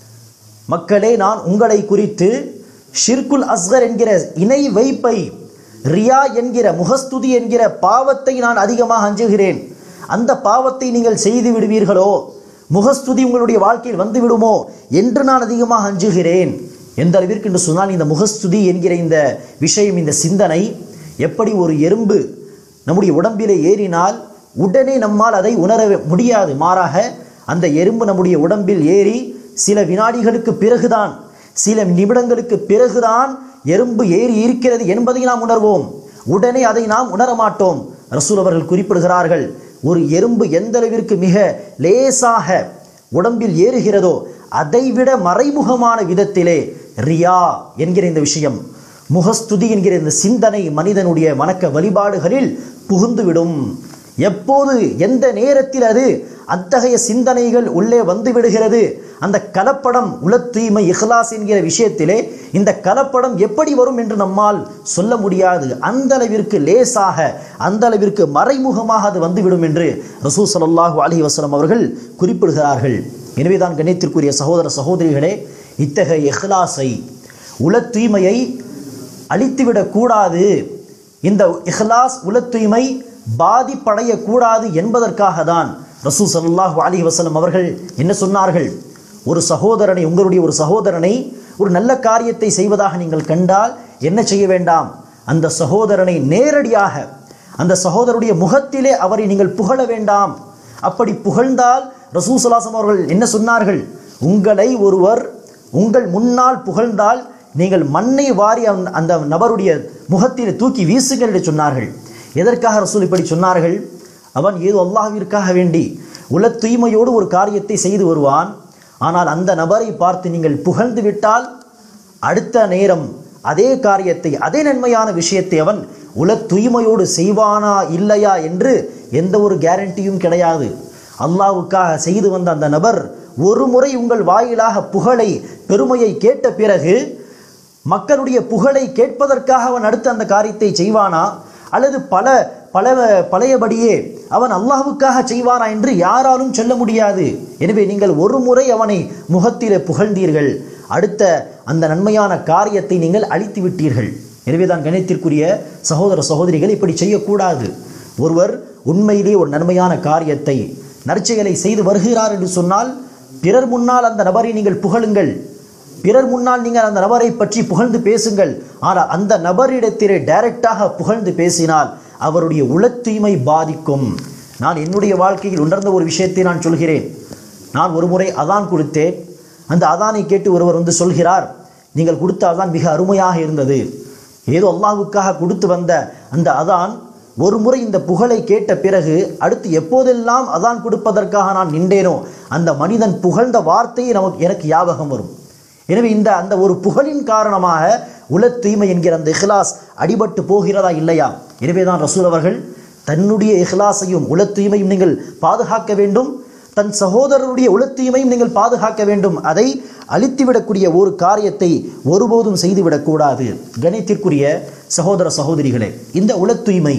மக்களே நான் உங்களை குறித்து ஷிர்குல் அஸ்கர் என்கிற இணை வைப்பை ரியா என்கிற முகஸ்துதி என்கிற பாவத்தை நான் அதிகமாக அஞ்சுகிறேன் அந்த பாவத்தை நீங்கள் செய்து விடுவீர்களோ முகஸ்துதி உங்களுடைய வாழ்க்கையில் வந்து விடுமோ என்று நான் அதிகமாக அஞ்சுகிறேன் எந்த அளவிற்கு என்று சொன்னால் இந்த முகஸ்துதி என்கிற இந்த விஷயம் இந்த சிந்தனை எப்படி ஒரு எறும்பு நம்முடைய உடம்பிலே ஏறினால் உடனே நம்மால் அதை உணர முடியாது மாறாக அந்த எறும்பு நம்முடைய உடம்பில் ஏறி சில வினாடிகளுக்கு பிறகுதான் சில நிமிடங்களுக்கு பிறகுதான் எறும்பு ஏறி இருக்கிறது என்பதை நாம் உணர்வோம் உடனே அதை நாம் உணர மாட்டோம் ரசூல் அவர்கள் குறிப்பிடுகிறார்கள் ஒரு எறும்பு எந்த அளவிற்கு மிக லேசாக உடம்பில் ஏறுகிறதோ அதைவிட மறைமுகமான விதத்திலே ரியா என்கிற இந்த விஷயம் முகஸ்துதி என்கிற இந்த சிந்தனை மனிதனுடைய வணக்க வழிபாடுகளில் புகுந்துவிடும் எப்போது எந்த நேரத்தில் அது அத்தகைய சிந்தனைகள் உள்ளே வந்து விடுகிறது அந்த கலப்படம் உளத்தூய்மை இஹ்லாஸ் என்கிற விஷயத்திலே இந்த கலப்படம் எப்படி வரும் என்று நம்மால் சொல்ல முடியாது அந்த அளவிற்கு லேசாக அந்த அளவிற்கு மறைமுகமாக அது வந்துவிடும் என்று ரசூ ஸல்லல்லாஹு அலைஹி வஸல்லம் அவர்கள் குறிப்பிடுகிறார்கள் எனவேதான் கண்ணியத்திற்குரிய சகோதர சகோதரிகளே இத்தகைய இஹ்லாஸை உள தூய்மையை அழித்துவிடக் கூடாது இந்த இஹ்லாஸ் உள தூய்மை பாதிப்படையக்கூடாது என்பதற்காக தான் ரசூ ஸல்லல்லாஹு அலைஹி வஸல்லம் அவர்கள் என்ன சொன்னார்கள் ஒரு சகோதரனை உங்களுடைய ஒரு சகோதரனை ஒரு நல்ல காரியத்தை செய்வதாக நீங்கள் கண்டால் என்ன செய்ய வேண்டாம் அந்த சகோதரனை நேரடியாக அந்த சகோதரருடைய முகத்திலே அவரை நீங்கள் புகழ வேண்டாம் அப்படி புகழ்ந்தால் ரசூசலாசம் அவர்கள் என்ன சொன்னார்கள் உங்களை ஒருவர் உங்கள் முன்னால் புகழ்ந்தால் நீங்கள் மண்ணை வாரி அந்த- அந்த நபருடைய முகத்தில் தூக்கி வீசுங்கள் என்று சொன்னார்கள் எதற்காக ரசூல் இப்படி சொன்னார்கள் அவன் ஏதோ அல்லாஹ்விற்காக வேண்டி உல தூய்மையோடு ஒரு காரியத்தை செய்து வருவான் ஆனால் அந்த நபரை பார்த்து நீங்கள் புகழ்ந்து விட்டால் அடுத்த நேரம் அதே காரியத்தை அதே நன்மையான விஷயத்தை அவன் உல தூய்மையோடு செய்வானா இல்லையா என்று எந்த ஒரு கேரண்டியும் கிடையாது அல்லாஹ்வுக்காக செய்து வந்த அந்த நபர் ஒரு முறை உங்கள் வாயிலாக புகழை பெருமையை கேட்ட பிறகு மக்களுடைய புகழை கேட்பதற்காக அவன் அடுத்து அந்த காரியத்தை செய்வானா அல்லது பல பல பழையபடியே அவன் அல்லாஹ்வுக்காக செய்வானா என்று யாராலும் சொல்ல முடியாது எனவே நீங்கள் ஒரு முறை அவனை முகத்திலே புகழ்ந்தீர்கள் அடுத்த அந்த நன்மையான காரியத்தை நீங்கள் அழித்து விட்டீர்கள் எனவே தான் கணித்திற்குரிய சகோதர சகோதரிகள் இப்படி செய்யக்கூடாது ஒருவர் உண்மையிலே ஒரு நன்மையான காரியத்தை நற்செயலை செய்து வருகிறார் என்று சொன்னால் பிறர் முன்னால் அந்த நபரை நீங்கள் புகழுங்கள் பிறர் முன்னால் நீங்கள் அந்த நபரை பற்றி புகழ்ந்து பேசுங்கள் ஆனால் அந்த நபரிடத்திலே டைரக்டாக புகழ்ந்து பேசினால் அவருடைய உள தூய்மை பாதிக்கும் நான் என்னுடைய வாழ்க்கையில் உணர்ந்த ஒரு விஷயத்தை நான் சொல்கிறேன் நான் ஒரு முறை அதான் கொடுத்தேன் அந்த அதானை கேட்டு ஒருவர் வந்து சொல்கிறார் நீங்கள் கொடுத்த அதான் மிக அருமையாக இருந்தது ஏதோ அல்லாஹ்வுக்காக கொடுத்து வந்த அந்த அதான் ஒரு முறை இந்த புகழை கேட்ட பிறகு அடுத்து எப்போதெல்லாம் அதான் கொடுப்பதற்காக நான் நின்றேனோ அந்த மனிதன் புகழ்ந்த வார்த்தையை நமக்கு எனக்கு ஞாபகம் வரும் எனவே இந்த அந்த ஒரு புகழின் காரணமாக உல தூய்மை என்கிற அந்த இஹ்லாஸ் அடிபட்டு போகிறதா இல்லையா எனவே தான் ரசூல் அவர்கள் தன்னுடைய இஹ்லாஸையும் உல தூய்மையும் நீங்கள் பாதுகாக்க வேண்டும் தன் சகோதரருடைய உல தூய்மையும் நீங்கள் பாதுகாக்க வேண்டும் அதை அழித்துவிடக்கூடிய ஒரு காரியத்தை ஒருபோதும் செய்துவிடக்கூடாது கணித்திற்குரிய சகோதர சகோதரிகளே இந்த உல தூய்மை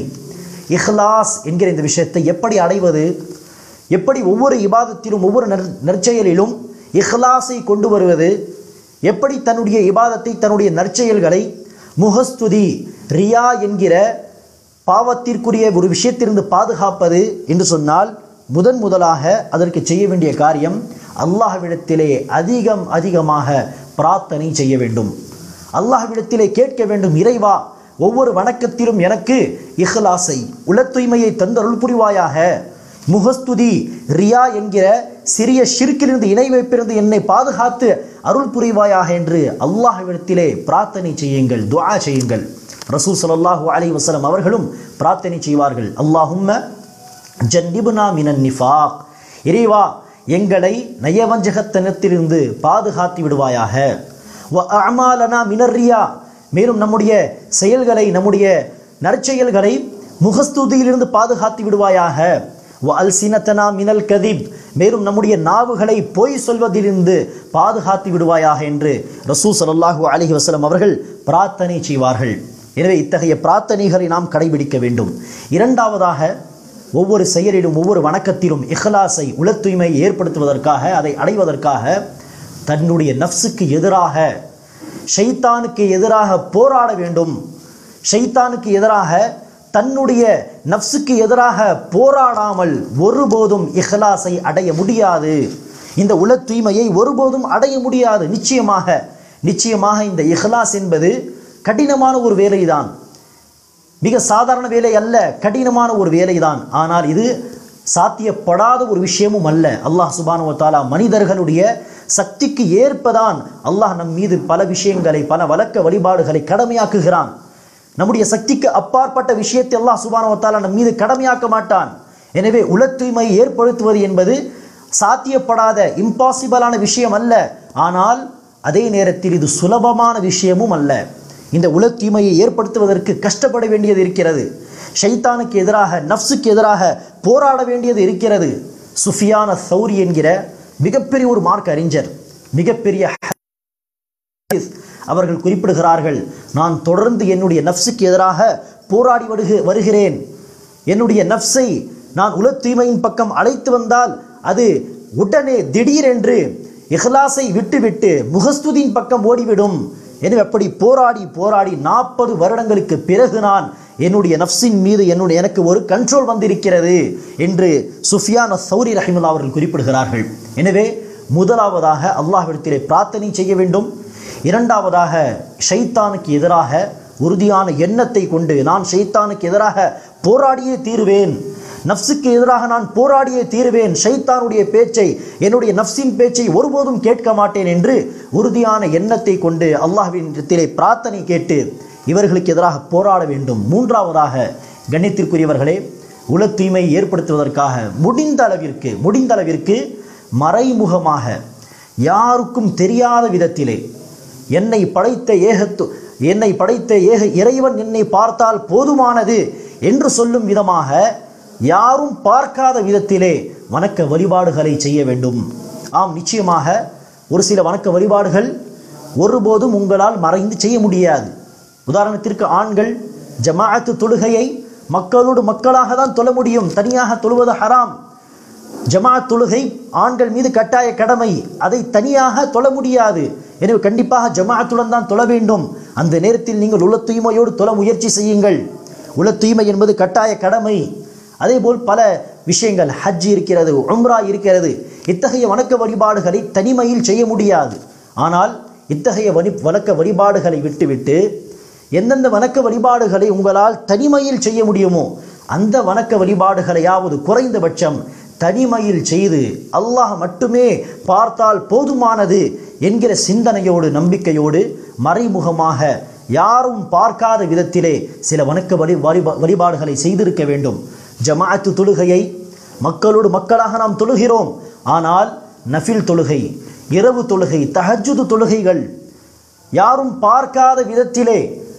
இஹ்லாஸ் என்கிற இந்த விஷயத்தை எப்படி அடைவது எப்படி ஒவ்வொரு இபாதத்திலும் ஒவ்வொரு நற் நற்செயலிலும் இஹ்லாஸை கொண்டு வருவது எப்படி தன்னுடைய இபாதத்தை தன்னுடைய நற்செயல்களை முகஸ்துதி ரியா என்கிற பாவத்திற்குரிய ஒரு விஷயத்திலிருந்து பாதுகாப்பது என்று சொன்னால் முதன் முதலாக அதற்கு செய்ய வேண்டிய காரியம் அல்லாஹ்விடத்திலே அதிகம் அதிகமாக பிரார்த்தனை செய்ய வேண்டும் அல்லாஹ்விடத்திலே கேட்க வேண்டும் இறைவா ஒவ்வொரு வணக்கத்திலும் எனக்கு இஹ்லாஸை உள தூய்மையை தந்தருள் புரிவாயாக முகஸ்துதி ரியா என்கிற சிறிய ஷிர்க்கிலிருந்து இணை வைப்பிலிருந்து என்னை பாதுகாத்து அருள் புரிவாயாக என்று அல்லாஹ்விடத்திலே பிரார்த்தனை செய்யுங்கள் துஆ செய்யுங்கள் ரசூல் ஸல்லல்லாஹு அலைஹி வஸல்லம் அவர்களும் பிரார்த்தனை செய்வார்கள் அல்லாஹும்ம ஜன்னிபுனா மினன் நிஃபாக் இறைவா எங்களை நயவஞ்சகத்தனத்திலிருந்து பாதுகாத்து விடுவாயாக வ அமாலனா மினர்ரியா மேலும் நம்முடைய செயல்களை நம்முடைய நற்செயல்களை முகஸ்துதியிலிருந்து பாதுகாத்து விடுவாயாக வ அல்சினத்தனா மினல் கதிப் மேலும் நம்முடைய நாவுகளை பொய் சொல்வதிலிருந்து பாதுகாத்து விடுவாயாக என்று ரசூ ஸல்லல்லாஹு அலைஹி வஸல்லம் அவர்கள் பிரார்த்தனை செய்வார்கள் எனவே இத்தகைய பிரார்த்தனைகளை நாம் கடைபிடிக்க வேண்டும் இரண்டாவதாக ஒவ்வொரு செயலிலும் ஒவ்வொரு வணக்கத்திலும் இஹ்லாஸை உள தூய்மையை ஏற்படுத்துவதற்காக அதை அடைவதற்காக தன்னுடைய நஃப்ஸுக்கு எதிராக ஷைத்தானுக்கு எதிராக போராட வேண்டும் ஷைத்தானுக்கு எதிராக தன்னுடைய நஃப்ஸுக்கு எதிராக போராடாமல் ஒருபோதும் இஹ்லாஸை அடைய முடியாது இந்த உள தூய்மையை ஒருபோதும் அடைய முடியாது நிச்சயமாக நிச்சயமாக இந்த இஹ்லாஸ் என்பது கடினமான ஒரு வேலைதான் மிக சாதாரண வேலை அல்ல கடினமான ஒரு வேலைதான் ஆனால் இது சாத்தியப்படாத ஒரு விஷயமும் அல்ல அல்லாஹ் சுபானுவ தாலா மனிதர்களுடைய சக்திக்கு ஏற்பதான் அல்லாஹ் நம் மீது பல விஷயங்களை பல வழக்க வழிபாடுகளை கடமையாக்குகிறான் நம்முடைய சக்திக்கு அப்பாற்பட்ட விஷயத்தை அல்லாஹ் சுபானுவ தாலா நம் மீது கடமையாக்க மாட்டான் எனவே உள தூய்மை ஏற்படுத்துவது என்பது சாத்தியப்படாத இம்பாசிபிளான விஷயம் அல்ல ஆனால் அதே நேரத்தில் இது சுலபமான விஷயமும் அல்ல இந்த உள தூய்மையை ஏற்படுத்துவதற்கு கஷ்டப்பட வேண்டியது இருக்கிறது ஷைத்தானுக்கு எதிராக நஃப்ஸுக்கு எதிராக போராட வேண்டியது இருக்கிறது சுஃபியான சௌரி என்கிற மிகப்பெரிய ஒரு மார்க் அறிஞர் மிகப்பெரிய ஹதீஸ் அவர்கள் குறிப்பிடுகிறார்கள் நான் தொடர்ந்து என்னுடைய நஃப்ஸுக்கு எதிராக போராடி வருகு வருகிறேன் என்னுடைய நஃப்ஸை நான் உள தூய்மையின் பக்கம் அழைத்து வந்தால் அது உடனே திடீரென்று இஹ்லாஸை விட்டுவிட்டு முகஸ்துதியின் பக்கம் ஓடிவிடும் எனவே அப்படி போராடி போராடி நாற்பது வருடங்களுக்கு பிறகு நான் என்னுடைய நஃப்ஸின் மீது என்னுடைய எனக்கு ஒரு கண்ட்ரோல் வந்திருக்கிறது என்று சுஃபியான் சௌரி ரஹிமுல்லா அவர்கள் குறிப்பிடுகிறார்கள் எனவே முதலாவதாக அல்லாஹ்விடத்திலே பிரார்த்தனை செய்ய வேண்டும் இரண்டாவதாக ஷைத்தானுக்கு எதிராக உறுதியான எண்ணத்தை கொண்டு நான் ஷைத்தானுக்கு எதிராக போராடியே தீருவேன் நஃப்ஸுக்கு எதிராக நான் போராடியே தீருவேன் ஷைத்தானுடைய பேச்சை என்னுடைய நஃப்ஸின் பேச்சை ஒருபோதும் கேட்க மாட்டேன் என்று உறுதியான எண்ணத்தை கொண்டு அல்லாஹ்வின் இடத்திலே பிரார்த்தனை கேட்டு இவர்களுக்கு எதிராக போராட வேண்டும் மூன்றாவதாக கண்ணியத்திற்குரியவர்களே உள தூய்மை ஏற்படுத்துவதற்காக முடிந்த அளவிற்கு முடிந்த அளவிற்கு மறைமுகமாக யாருக்கும் தெரியாத விதத்திலே என்னை படைத்த ஏகத்து என்னை படைத்த ஏக இறைவன் என்னை பார்த்தால் போதுமானது என்று சொல்லும் விதமாக யாரும் பார்க்காத விதத்திலே வணக்க வழிபாடுகளை செய்ய வேண்டும் ஆம் நிச்சயமாக ஒரு சில வணக்க வழிபாடுகள் ஒருபோதும் உங்களால் மறைந்து செய்ய முடியாது உதாரணத்திற்கு ஆண்கள் ஜமாஅத்து தொழுகையை மக்களோடு மக்களாக தான் தொழ முடியும் தனியாக தொழுவது ஹராம் ஜமாஅத் தொழுகை ஆண்கள் மீது கட்டாய கடமை அதை தனியாக தொழ முடியாது எனவே கண்டிப்பாக ஜமாஅத்துடன் தான் தொழ வேண்டும் அந்த நேரத்தில் நீங்கள் உள்ள தூய்மையோடு தொழ முயற்சி செய்யுங்கள் உள்ள தூய்மை என்பது கட்டாய கடமை அதேபோல் பல விஷயங்கள் ஹஜ் இருக்கிறது உம்ரா இருக்கிறது இத்தகைய வணக்க வழிபாடுகளை தனிமையில் செய்ய முடியாது ஆனால் இத்தகைய வழி வணக்க வழிபாடுகளை விட்டுவிட்டு எந்தெந்த வணக்க வழிபாடுகளை உங்களால் தனிமையில் செய்ய முடியுமோ அந்த வணக்க வழிபாடுகளையாவது குறைந்தபட்சம் தனிமையில் செய்து அல்லாஹ் மட்டுமே பார்த்தால் போதுமானது என்கிற சிந்தனையோடு நம்பிக்கையோடு மறைமுகமாக யாரும் பார்க்காத விதத்திலே சில வணக்க வழி வழிபா- வழிபாடுகளை செய்திருக்க வேண்டும் ஜமாஅத்து தொழுகையை மக்களோடு மக்களாக நாம் தொழுகிறோம் ஆனால் நஃபில் தொழுகை இரவு தொழுகை தஹஜ்ஜுது தொழுகைகள் யாரும் பார்க்காத விதத்திலே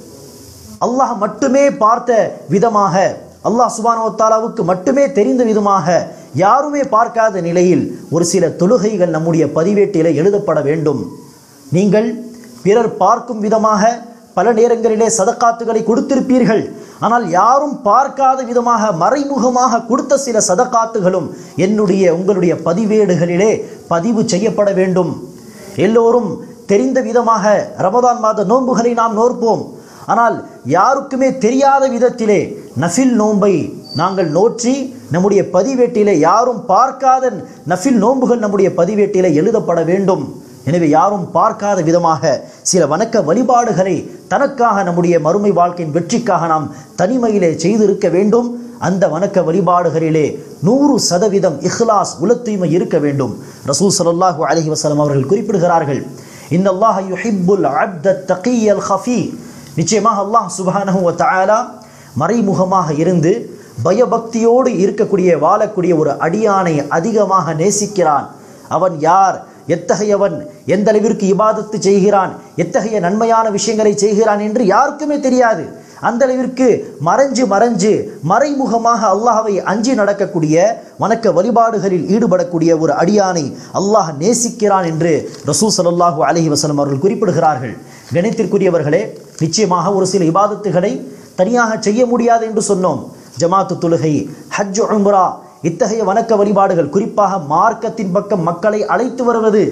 அல்லாஹ் மட்டுமே பார்த்த விதமாக அல்லாஹ் சுபானோ தாலாவுக்கு மட்டுமே தெரிந்த விதமாக யாருமே பார்க்காத நிலையில் ஒரு சில தொழுகைகள் நம்முடைய பதிவேட்டிலே எழுதப்பட வேண்டும் நீங்கள் பிறர் பார்க்கும் விதமாக பல நேரங்களிலே சதக்காத்துகளை கொடுத்திருப்பீர்கள் ஆனால் யாரும் பார்க்காத விதமாக மறைமுகமாக கொடுத்த சில சதக்காத்துகளும் என்னுடைய உங்களுடைய பதிவேடுகளிலே பதிவு செய்யப்பட வேண்டும் எல்லோரும் தெரிந்த விதமாக ரமதான் மாத நோன்புகளை நாம் நோற்போம் ஆனால் யாருக்குமே தெரியாத விதத்திலே நஃபில் நோன்பை நாங்கள் நோற்றி நம்முடைய பதிவேட்டிலே யாரும் பார்க்காத நஃபில் நோன்புகள் நம்முடைய பதிவேட்டிலே எழுதப்பட வேண்டும் எனவே யாரும் பார்க்காத விதமாக சில வணக்க வழிபாடுகளை தனக்காக நம்முடைய மறுமை வாழ்க்கையின் வெற்றிக்காக நாம் தனிமையிலே செய்திருக்க வேண்டும் அந்த வணக்க வழிபாடுகளிலே நூறு சதவீதம் இஹ்லாஸ் உல தூய்மை இருக்க வேண்டும் ரசூல் ஸல்லல்லாஹு அலைஹி வஸல்லம் அவர்கள் குறிப்பிடுகிறார்கள் இந்த அல்லாஹ் யுஹிப்புல் அப்த தகியல் ஹஃபி நிச்சயமாக அல்லாஹ் சுப்ஹானஹு வ தஆலா மறைமுகமாக இருந்து பயபக்தியோடு இருக்கக்கூடிய வாழக்கூடிய ஒரு அடியானை அதிகமாக நேசிக்கிறான் அவன் யார் எத்தகையவன் எந்த அளவிற்கு இபாதத்து செய்கிறான் எத்தகைய நன்மையான விஷயங்களை செய்கிறான் என்று யாருக்குமே தெரியாது அந்த அளவிற்கு மறைஞ்சு மறைஞ்சு மறைமுகமாக அல்லாஹ்வை அஞ்சி நடக்கக்கூடிய வணக்க வழிபாடுகளில் ஈடுபடக்கூடிய ஒரு அடியானை அல்லாஹ் நேசிக்கிறான் என்று ரசூல் ஸல்லல்லாஹு அலைஹி வஸல்லம் அவர்கள் குறிப்பிடுகிறார்கள் கணித்திற்குரியவர்களே நிச்சயமாக ஒரு சில இபாதத்துகளை தனியாக செய்ய முடியாது என்று சொன்னோம் ஜமாத்து தொழுகை ஹஜ் உம்ரா இத்தகைய வணக்க வழிபாடுகள் குறிப்பாக மார்க்கத்தின் பக்கம் மக்களை அழைத்து வருவது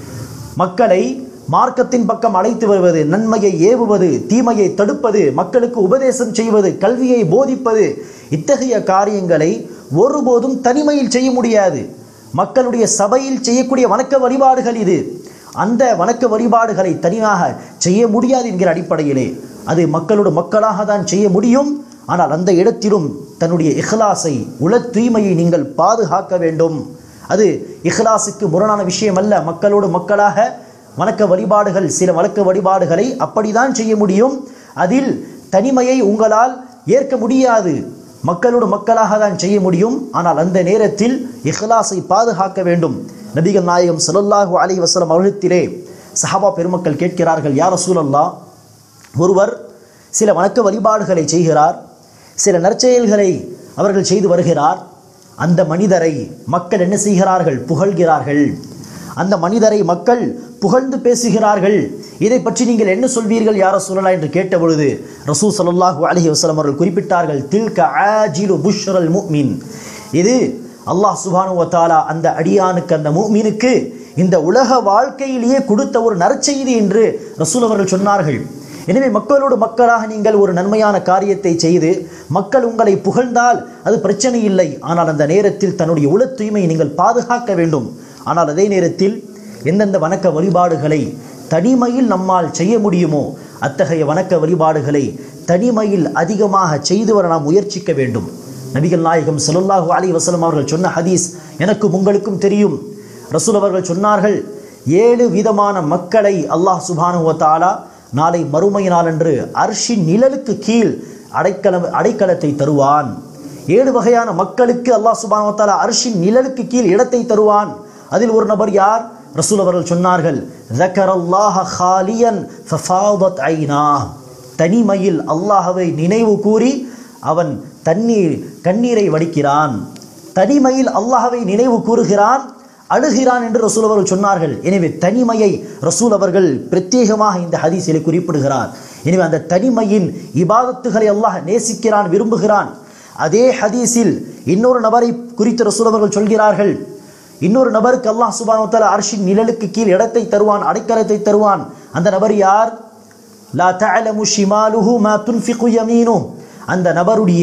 மக்களை மார்க்கத்தின் பக்கம் அழைத்து வருவது நன்மையை ஏவுவது தீமையை தடுப்பது மக்களுக்கு உபதேசம் செய்வது கல்வியை போதிப்பது இத்தகைய காரியங்களை ஒருபோதும் தனிமையில் செய்ய முடியாது மக்களுடைய சபையில் செய்யக்கூடிய வணக்க வழிபாடுகள் இது அந்த வணக்க வழிபாடுகளை தனியாக செய்ய முடியாது என்கிற அடிப்படையிலே அது மக்களோட மக்களாக தான் செய்ய முடியும் ஆனால் அந்த இடத்திலும் தன்னுடைய இஹ்லாஸை உள தூய்மையை நீங்கள் பாதுகாக்க வேண்டும் அது இஹ்லாஸுக்கு முரணான விஷயம் அல்ல மக்களோடு மக்களாக வணக்க வழிபாடுகள் சில வழக்க வழிபாடுகளை அப்படிதான் செய்ய முடியும் அதில் தனிமையை உங்களால் ஏற்க முடியாது மக்களோடு மக்களாக தான் செய்ய முடியும் ஆனால் அந்த நேரத்தில் இஹ்லாஸை பாதுகாக்க வேண்டும் நபிகள் நாயகம் ஸல்லல்லாஹு அலைஹி வஸல்லம் அவர்களிடத்திலே சஹாபா பெருமக்கள் கேட்கிறார்கள் யார் ரசூலல்லாஹ் ஒருவர் சில வணக்க வழிபாடுகளை செய்கிறார் சில நற்செயல்களை அவர்கள் செய்து வருகிறார் அந்த மனிதரை மக்கள் என்ன செய்கிறார்கள் புகழ்கிறார்கள் அந்த மனிதரை மக்கள் புகழ்ந்து பேசுகிறார்கள் இதை பற்றி நீங்கள் என்ன சொல்வீர்கள் யார சொல்லலாம் என்று கேட்டபொழுது ரசூ ஸல்லல்லாஹு அலைஹி வஸல்லம் அவர்கள் குறிப்பிட்டார்கள் தில்க ஆஜிலு புஷ்ரல் முஃமின் இது அல்லாஹ் சுப்ஹானஹு வ தஆலா அந்த அடியானுக்கு அந்த முஃமினுக்கு இந்த உலக வாழ்க்கையிலேயே கொடுத்த ஒரு நற்செய்தி என்று ரசூல் அவர்கள் சொன்னார்கள் எனவே மக்களோடு மக்களாக நீங்கள் ஒரு நன்மையான காரியத்தை செய்து மக்கள் உங்களை புகழ்ந்தால் அது பிரச்சனை இல்லை ஆனால் அந்த நேரத்தில் தன்னுடைய உள தூய்மையை நீங்கள் பாதுகாக்க வேண்டும் ஆனால் அதே நேரத்தில் எந்தெந்த வணக்க வழிபாடுகளை தனிமையில் நம்மால் செய்ய முடியுமோ அத்தகைய வணக்க வழிபாடுகளை தனிமையில் அதிகமாக செய்து வர நாம் முயற்சிக்க வேண்டும் நபிகள் நாயகம் ஸல்லல்லாஹு அலைஹி வஸல்லம் அவர்கள் சொன்ன ஹதீஸ் எனக்கும் உங்களுக்கும் தெரியும் ரசூல் அவர்கள் சொன்னார்கள் ஏழு விதமான மக்களை அல்லாஹ் சுப்ஹானஹு வ தஆலா நாளை மறுமை நாளன்று அர்ஷின் நிழலுக்கு கீழ் அடைக்கலம் அடைக்கலத்தை தருவான் ஏழு வகையான மக்களுக்கு அல்லாஹ் சுப்ஹானஹு வ தஆலா அர்ஷின் நிழலுக்கு கீழ் இடத்தை தருவான் அதில் ஒரு நபர் யார் ரசூல் அவர்கள் சொன்னார்கள் ذكرல்லாஹ ஹாலியன் ஃபஃபாதத் ஐனா தனிமையில் அல்லாஹ்வை நினைவு கூறி அவன் தண்ணீர் கண்ணீரை வடிக்கிறான் தனிமையில் அல்லாஹ்வை நினைவு கூறுகிறான் அழுகிறான் என்று ரசூல் அவர்கள் சொன்னார்கள் எனவே தனிமையை ரசூல் அவர்கள் பிரத்யேகமாக இந்த ஹதீஸிலே குறிப்பிடுகிறார் எனவே அந்த தனிமையின் இபாதத்துகளை அல்லாஹ் நேசிக்கிறான் விரும்புகிறான் அதே ஹதீஸில் இன்னொரு நபரை குறித்து ரசூல் அவர்கள் சொல்கிறார்கள் இன்னொரு நபருக்கு அல்லாஹ் சுபானு தஆலா அர்ஷின் நிழலுக்கு கீழ் இடத்தை தருவான் அடைக்கலத்தை தருவான் அந்த நபர் யார் லா தஅலமு ஷிமாலுஹு மா துன்ஃபிகு யமீனு அந்த நபருடைய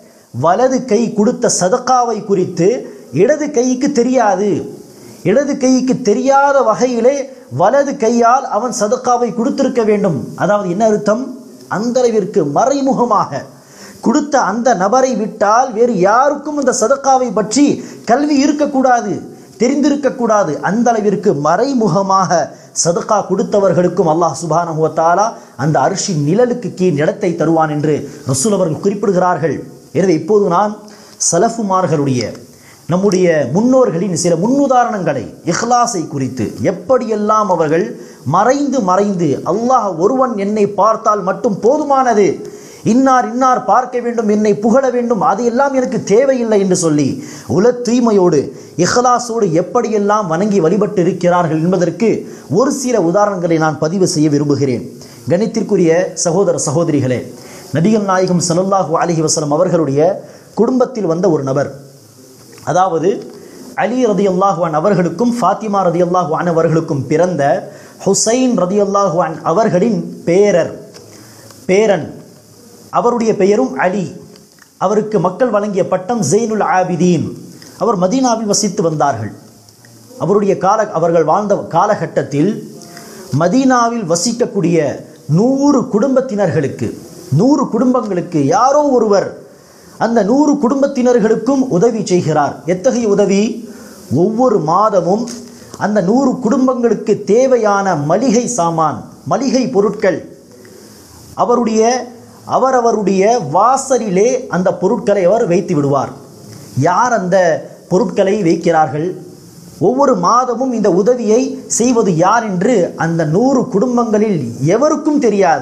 வலது கை கொடுத்த சதக்காவை குறித்து இடது கைக்கு தெரியாது இடது கைக்கு தெரியாத வகையிலே வலது கையால் அவன் சதக்காவை கொடுத்திருக்க வேண்டும் அதாவது என்ன அர்த்தம் அந்த அளவிற்கு மறைமுகமாக கொடுத்த அந்த நபரை விட்டால் வேறு யாருக்கும் இந்த சதக்காவை பற்றி கல்வி இருக்கக்கூடாது தெரிந்திருக்கக்கூடாது அந்த அளவிற்கு மறைமுகமாக சதக்கா கொடுத்தவர்களுக்கும் அல்லாஹ் சுபானஹு வ தஆலா அந்த அரிசி நிழலுக்கு கீழ் இடத்தை தருவான் என்று ரசூல் அவர்கள் குறிப்பிடுகிறார்கள் எனவே இப்போது நான் சலஃபுமார்களுடைய நம்முடைய முன்னோர்களின் சில முன்னுதாரணங்களை இஹ்லாஸை குறித்து எப்படியெல்லாம் அவர்கள் மறைந்து மறைந்து அல்லாஹ் ஒருவன் என்னை பார்த்தால் மட்டும் போதுமானது இன்னார் இன்னார் பார்க்க வேண்டும் என்னை புகழ வேண்டும் அது எல்லாம் எனக்கு தேவையில்லை என்று சொல்லி உல தூய்மையோடு இஹ்லாஸோடு எப்படியெல்லாம் வணங்கி வழிபட்டு இருக்கிறார்கள் என்பதற்கு ஒரு சில உதாரணங்களை நான் பதிவு செய்ய விரும்புகிறேன் கணித்திற்குரிய சகோதர சகோதரிகளே நபிகள் நாயகம் ஸல்லல்லாஹு அலைஹி வஸல்லம் அவர்களுடைய குடும்பத்தில் வந்த ஒரு நபர் அதாவது அலி ரதியல்லாஹு அன் அவர்களுக்கும் ஃபாத்திமா ரதியல்லாஹு அன் அவர்களுக்கும் பிறந்த ஹுசைன் ரதியல்லாஹு அன் அவர்களின் பேரர் பேரன் அவருடைய பெயரும் அலி அவருக்கு மக்கள் வழங்கிய பட்டம் ஜெயினுல் ஆபிதீன் அவர் மதீனாவில் வசித்து வந்தார்கள் அவருடைய கால அவர்கள் வாழ்ந்த காலகட்டத்தில் மதீனாவில் வசிக்கக்கூடிய நூறு குடும்பத்தினர்களுக்கு நூறு குடும்பங்களுக்கு யாரோ ஒருவர் அந்த நூறு குடும்பத்தினர்களுக்கும் உதவி செய்கிறார் எத்தகைய உதவி ஒவ்வொரு மாதமும் அந்த நூறு குடும்பங்களுக்கு தேவையான மளிகை சாமான் மளிகை பொருட்கள் அவருடைய அவரவருடைய வாசலிலே அந்த பொருட்களை அவர் வைத்து விடுவார் யார் அந்த பொருட்களை வைக்கிறார்கள் ஒவ்வொரு மாதமும் இந்த உதவியை செய்வது யார் என்று அந்த நூறு குடும்பங்களில் எவருக்கும் தெரியாது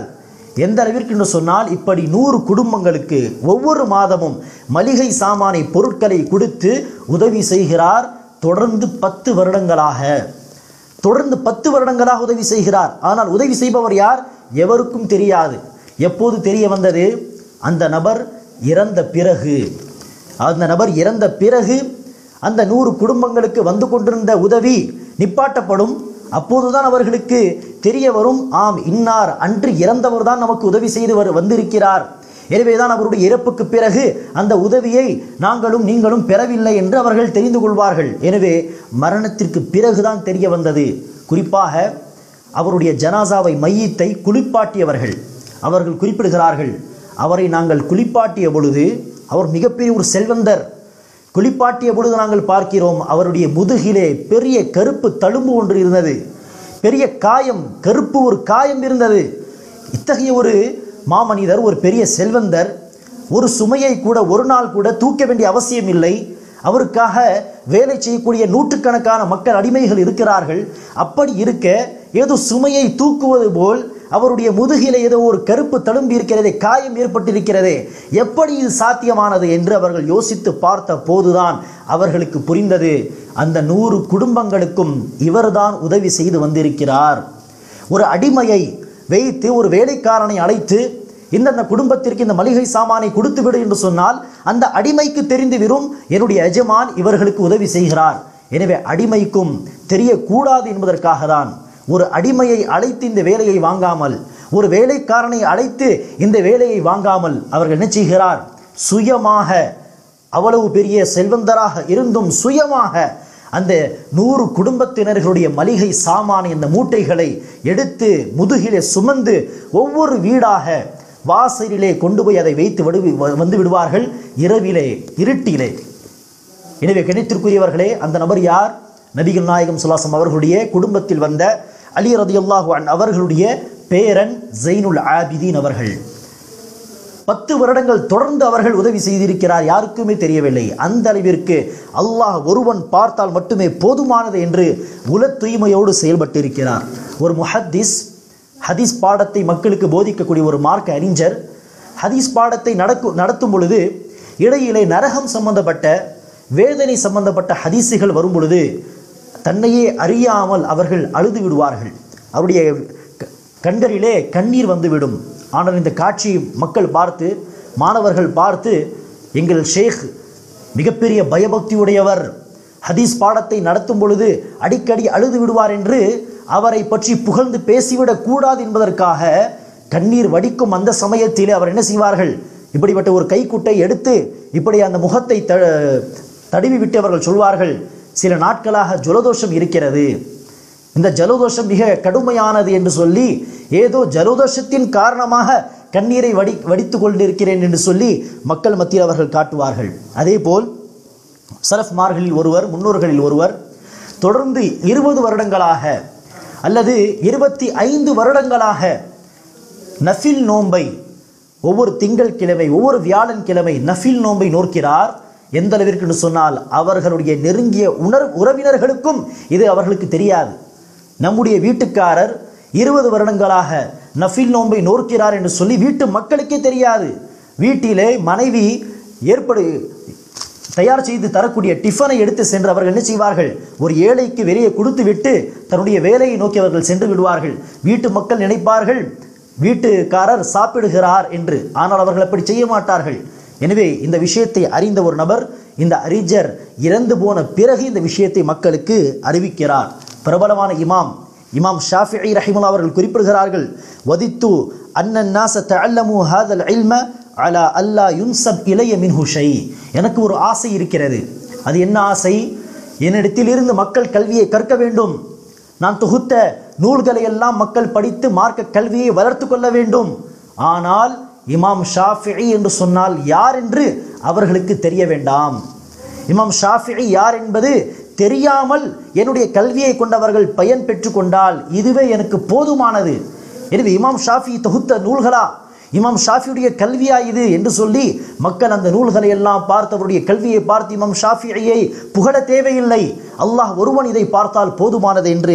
எந்த அளவிற்கு என்று சொன்னால் இப்படி நூறு குடும்பங்களுக்கு ஒவ்வொரு மாதமும் மளிகை சாமானை பொருட்களை கொடுத்து உதவி செய்கிறார் தொடர்ந்து பத்து வருடங்களாக தொடர்ந்து பத்து வருடங்களாக உதவி செய்கிறார் ஆனால் உதவி செய்பவர் யார் எவருக்கும் தெரியாது எப்போது தெரிய வந்தது அந்த நபர் இறந்த பிறகு அந்த நபர் இறந்த பிறகு அந்த நூறு குடும்பங்களுக்கு வந்து கொண்டிருந்த உதவி நிப்பாட்டப்படும் அப்போதுதான் அவர்களுக்கு தெரிய வரும் ஆம் இன்னார் அன்று இறந்தவர் தான் நமக்கு உதவி செய்து வரு- வந்திருக்கிறார் எனவேதான் அவருடைய இறப்புக்கு பிறகு அந்த உதவியை நாங்களும் நீங்களும் பெறவில்லை என்று அவர்கள் தெரிந்து கொள்வார்கள் எனவே மரணத்திற்கு பிறகுதான் தெரிய வந்தது குறிப்பாக அவருடைய ஜனாசாவை மையத்தை குளிப்பாட்டியவர்கள் அவர்கள் குறிப்பிடுகிறார்கள் அவரை நாங்கள் குளிப்பாட்டிய பொழுது அவர் மிகப்பெரிய ஒரு செல்வந்தர் குளிப்பாட்டிய பொழுது நாங்கள் பார்க்கிறோம் அவருடைய முதுகிலே பெரிய கருப்பு தழும்பு ஒன்று இருந்தது பெரிய காயம் கருப்பு ஒரு காயம் இருந்தது இத்தகைய ஒரு மாமனிதர் ஒரு பெரிய செல்வந்தர் ஒரு சுமையை கூட ஒரு நாள் கூட தூக்க வேண்டிய அவசியம் இல்லை அவருக்காக வேலை செய்யக்கூடிய நூற்றுக்கணக்கான மக்கள் அடிமைகள் இருக்கிறார்கள் அப்படி இருக்க ஏதோ சுமையை தூக்குவது போல் அவருடைய முதுகிலே ஏதோ ஒரு கருப்பு தழும்பு இருக்கிறதே காயம் ஏற்பட்டிருக்கிறதே எப்படி இது சாத்தியமானது என்று அவர்கள் யோசித்து பார்த்த போதுதான் அவர்களுக்கு புரிந்தது அந்த நூறு குடும்பங்களுக்கும் இவர்தான் உதவி செய்து வந்திருக்கிறார் ஒரு அடிமையை வைத்து ஒரு வேலைக்காரனை அழைத்து இந்தந்த குடும்பத்திற்கு இந்த மளிகை சாமானை கொடுத்து விடு என்று சொன்னால் அந்த அடிமைக்கு தெரிந்து விடும் என்னுடைய எஜமான் இவர்களுக்கு உதவி செய்கிறார் எனவே அடிமைக்கும் தெரியக்கூடாது என்பதற்காக தான் ஒரு அடிமையை அழைத்து இந்த வேலையை வாங்காமல் ஒரு வேலைக்காரனை அழைத்து இந்த வேலையை வாங்காமல் அவர்கள் என்ன செய்கிறார் சுயமாக அவ்வளவு பெரிய செல்வந்தராக இருந்தும் சுயமாக அந்த நூறு குடும்பத்தினர்களுடைய மளிகை சாமான இந்த மூட்டைகளை எடுத்து முதுகிலே சுமந்து ஒவ்வொரு வீடாக வாசலிலே கொண்டு போய் அதை வைத்து விடு வந்து விடுவார்கள் இரவிலே இருட்டிலே எனவே கிணத்திற்குரியவர்களே அந்த நபர் யார் நபிகள் நாயகம் சுல்லாசம் அவர்களுடைய குடும்பத்தில் வந்த அலி ரதியுல்லாஹு அன் அவர்களுடைய பேரன் ஜெயினுல் ஆபிதீன் அவர்கள் பத்து வருடங்கள் தொடர்ந்து அவர்கள் உதவி செய்திருக்கிறார் யாருக்குமே தெரியவில்லை அந்த அளவிற்கு அல்லாஹ் ஒருவன் பார்த்தால் மட்டுமே போதுமானது என்று உல தூய்மையோடு செயல்பட்டிருக்கிறார் ஒரு முஹத்திஸ் ஹதீஸ் பாடத்தை மக்களுக்கு போதிக்கக்கூடிய ஒரு மார்க்க அறிஞர் ஹதீஸ் பாடத்தை நடக்கு நடத்தும் பொழுது இடையிலே நரகம் சம்பந்தப்பட்ட வேதனை சம்பந்தப்பட்ட ஹதீஸுகள் வரும் பொழுது தன்னையே அறியாமல் அவர்கள் அழுது விடுவார்கள் அவருடைய க- கண்களிலே கண்ணீர் வந்துவிடும் ஆனால் இந்த காட்சியை மக்கள் பார்த்து மாணவர்கள் பார்த்து எங்கள் ஷேக் மிகப்பெரிய பயபக்தியுடையவர் ஹதீஸ் பாடத்தை நடத்தும் பொழுது அடிக்கடி அழுது விடுவார் என்று அவரை பற்றி புகழ்ந்து பேசிவிடக் கூடாது என்பதற்காக கண்ணீர் வடிக்கும் அந்த சமயத்திலே அவர் என்ன செய்வார்கள் இப்படிப்பட்ட ஒரு கைக்குட்டை எடுத்து இப்படி அந்த முகத்தை த தடவி விட்டு அவர்கள் சொல்வார்கள் சில நாட்களாக ஜலதோஷம் இருக்கிறது இந்த ஜலதோஷம் மிக கடுமையானது என்று சொல்லி ஏதோ ஜலதோஷத்தின் காரணமாக கண்ணீரை வடி வடித்து கொண்டிருக்கிறேன் என்று சொல்லி மக்கள் மத்தியில் அவர்கள் காட்டுவார்கள் அதேபோல் சலஃப்மார்களில் ஒருவர் முன்னோர்களில் ஒருவர் தொடர்ந்து இருபது வருடங்களாக அல்லது இருபத்தி ஐந்து வருடங்களாக நஃபில் நோன்பை ஒவ்வொரு திங்கள் கிழமை ஒவ்வொரு வியாழன் கிழமை நஃபில் நோன்பை நோக்கிறார் எந்த அளவிற்கு என்று சொன்னால் அவர்களுடைய நெருங்கிய உணர் உறவினர்களுக்கும் இது அவர்களுக்கு தெரியாது நம்முடைய வீட்டுக்காரர் இருபது வருடங்களாக நஃபில் நோன்பை நோக்கிறார் என்று சொல்லி வீட்டு மக்களுக்கே தெரியாது வீட்டிலே மனைவி ஏற்படு தயார் செய்து தரக்கூடிய டிஃபனை எடுத்து சென்று அவர்கள் என்ன செய்வார்கள் ஒரு ஏழைக்கு வெளியே கொடுத்து விட்டு தன்னுடைய வேலையை நோக்கி அவர்கள் சென்று விடுவார்கள் வீட்டு மக்கள் நினைப்பார்கள் வீட்டுக்காரர் சாப்பிடுகிறார் என்று ஆனால் அவர்கள் அப்படி செய்ய மாட்டார்கள் எனவே இந்த விஷயத்தை அறிந்த ஒரு நபர் இந்த அறிஞர் இறந்து போன பிறகு இந்த விஷயத்தை மக்களுக்கு அறிவிக்கிறார் பிரபலமான இமாம் இமாம் ஷாஃபிஇ ரஹிமுல்லா அவர்கள் குறிப்பிடுகிறார்கள் வதித்து அன்னன் நாச தஅல்லமு ஹாதல் இல்ம அலா அல்லா யுன்சப் இளைய மின்ஹு ஷை எனக்கு ஒரு ஆசை இருக்கிறது அது என்ன ஆசை என்னிடத்திலிருந்து மக்கள் கல்வியை கற்க வேண்டும் நான் தொகுத்த நூல்களை எல்லாம் மக்கள் படித்து மார்க்க கல்வியை வளர்த்து கொள்ள வேண்டும் ஆனால் இமாம் ஷாஃபிஇ என்று சொன்னால் யார் என்று அவர்களுக்கு தெரிய வேண்டாம் இமாம் ஷாஃபிஇ யார் என்பது தெரியாமல் என்னுடைய கல்வியை கொண்டவர்கள் பயன் பெற்றுக்கொண்டால் இதுவே எனக்கு போதுமானது எனவே இமாம் ஷாஃபி தொகுத்த நூல்களா இமாம் ஷாஃபியுடைய கல்வியா இது என்று சொல்லி மக்கள் அந்த நூல்களை எல்லாம் பார்த்து அவருடைய கல்வியை பார்த்து இமாம் ஷாஃபியை புகழ தேவையில்லை அல்லாஹ் ஒருவன் இதை பார்த்தால் போதுமானது என்று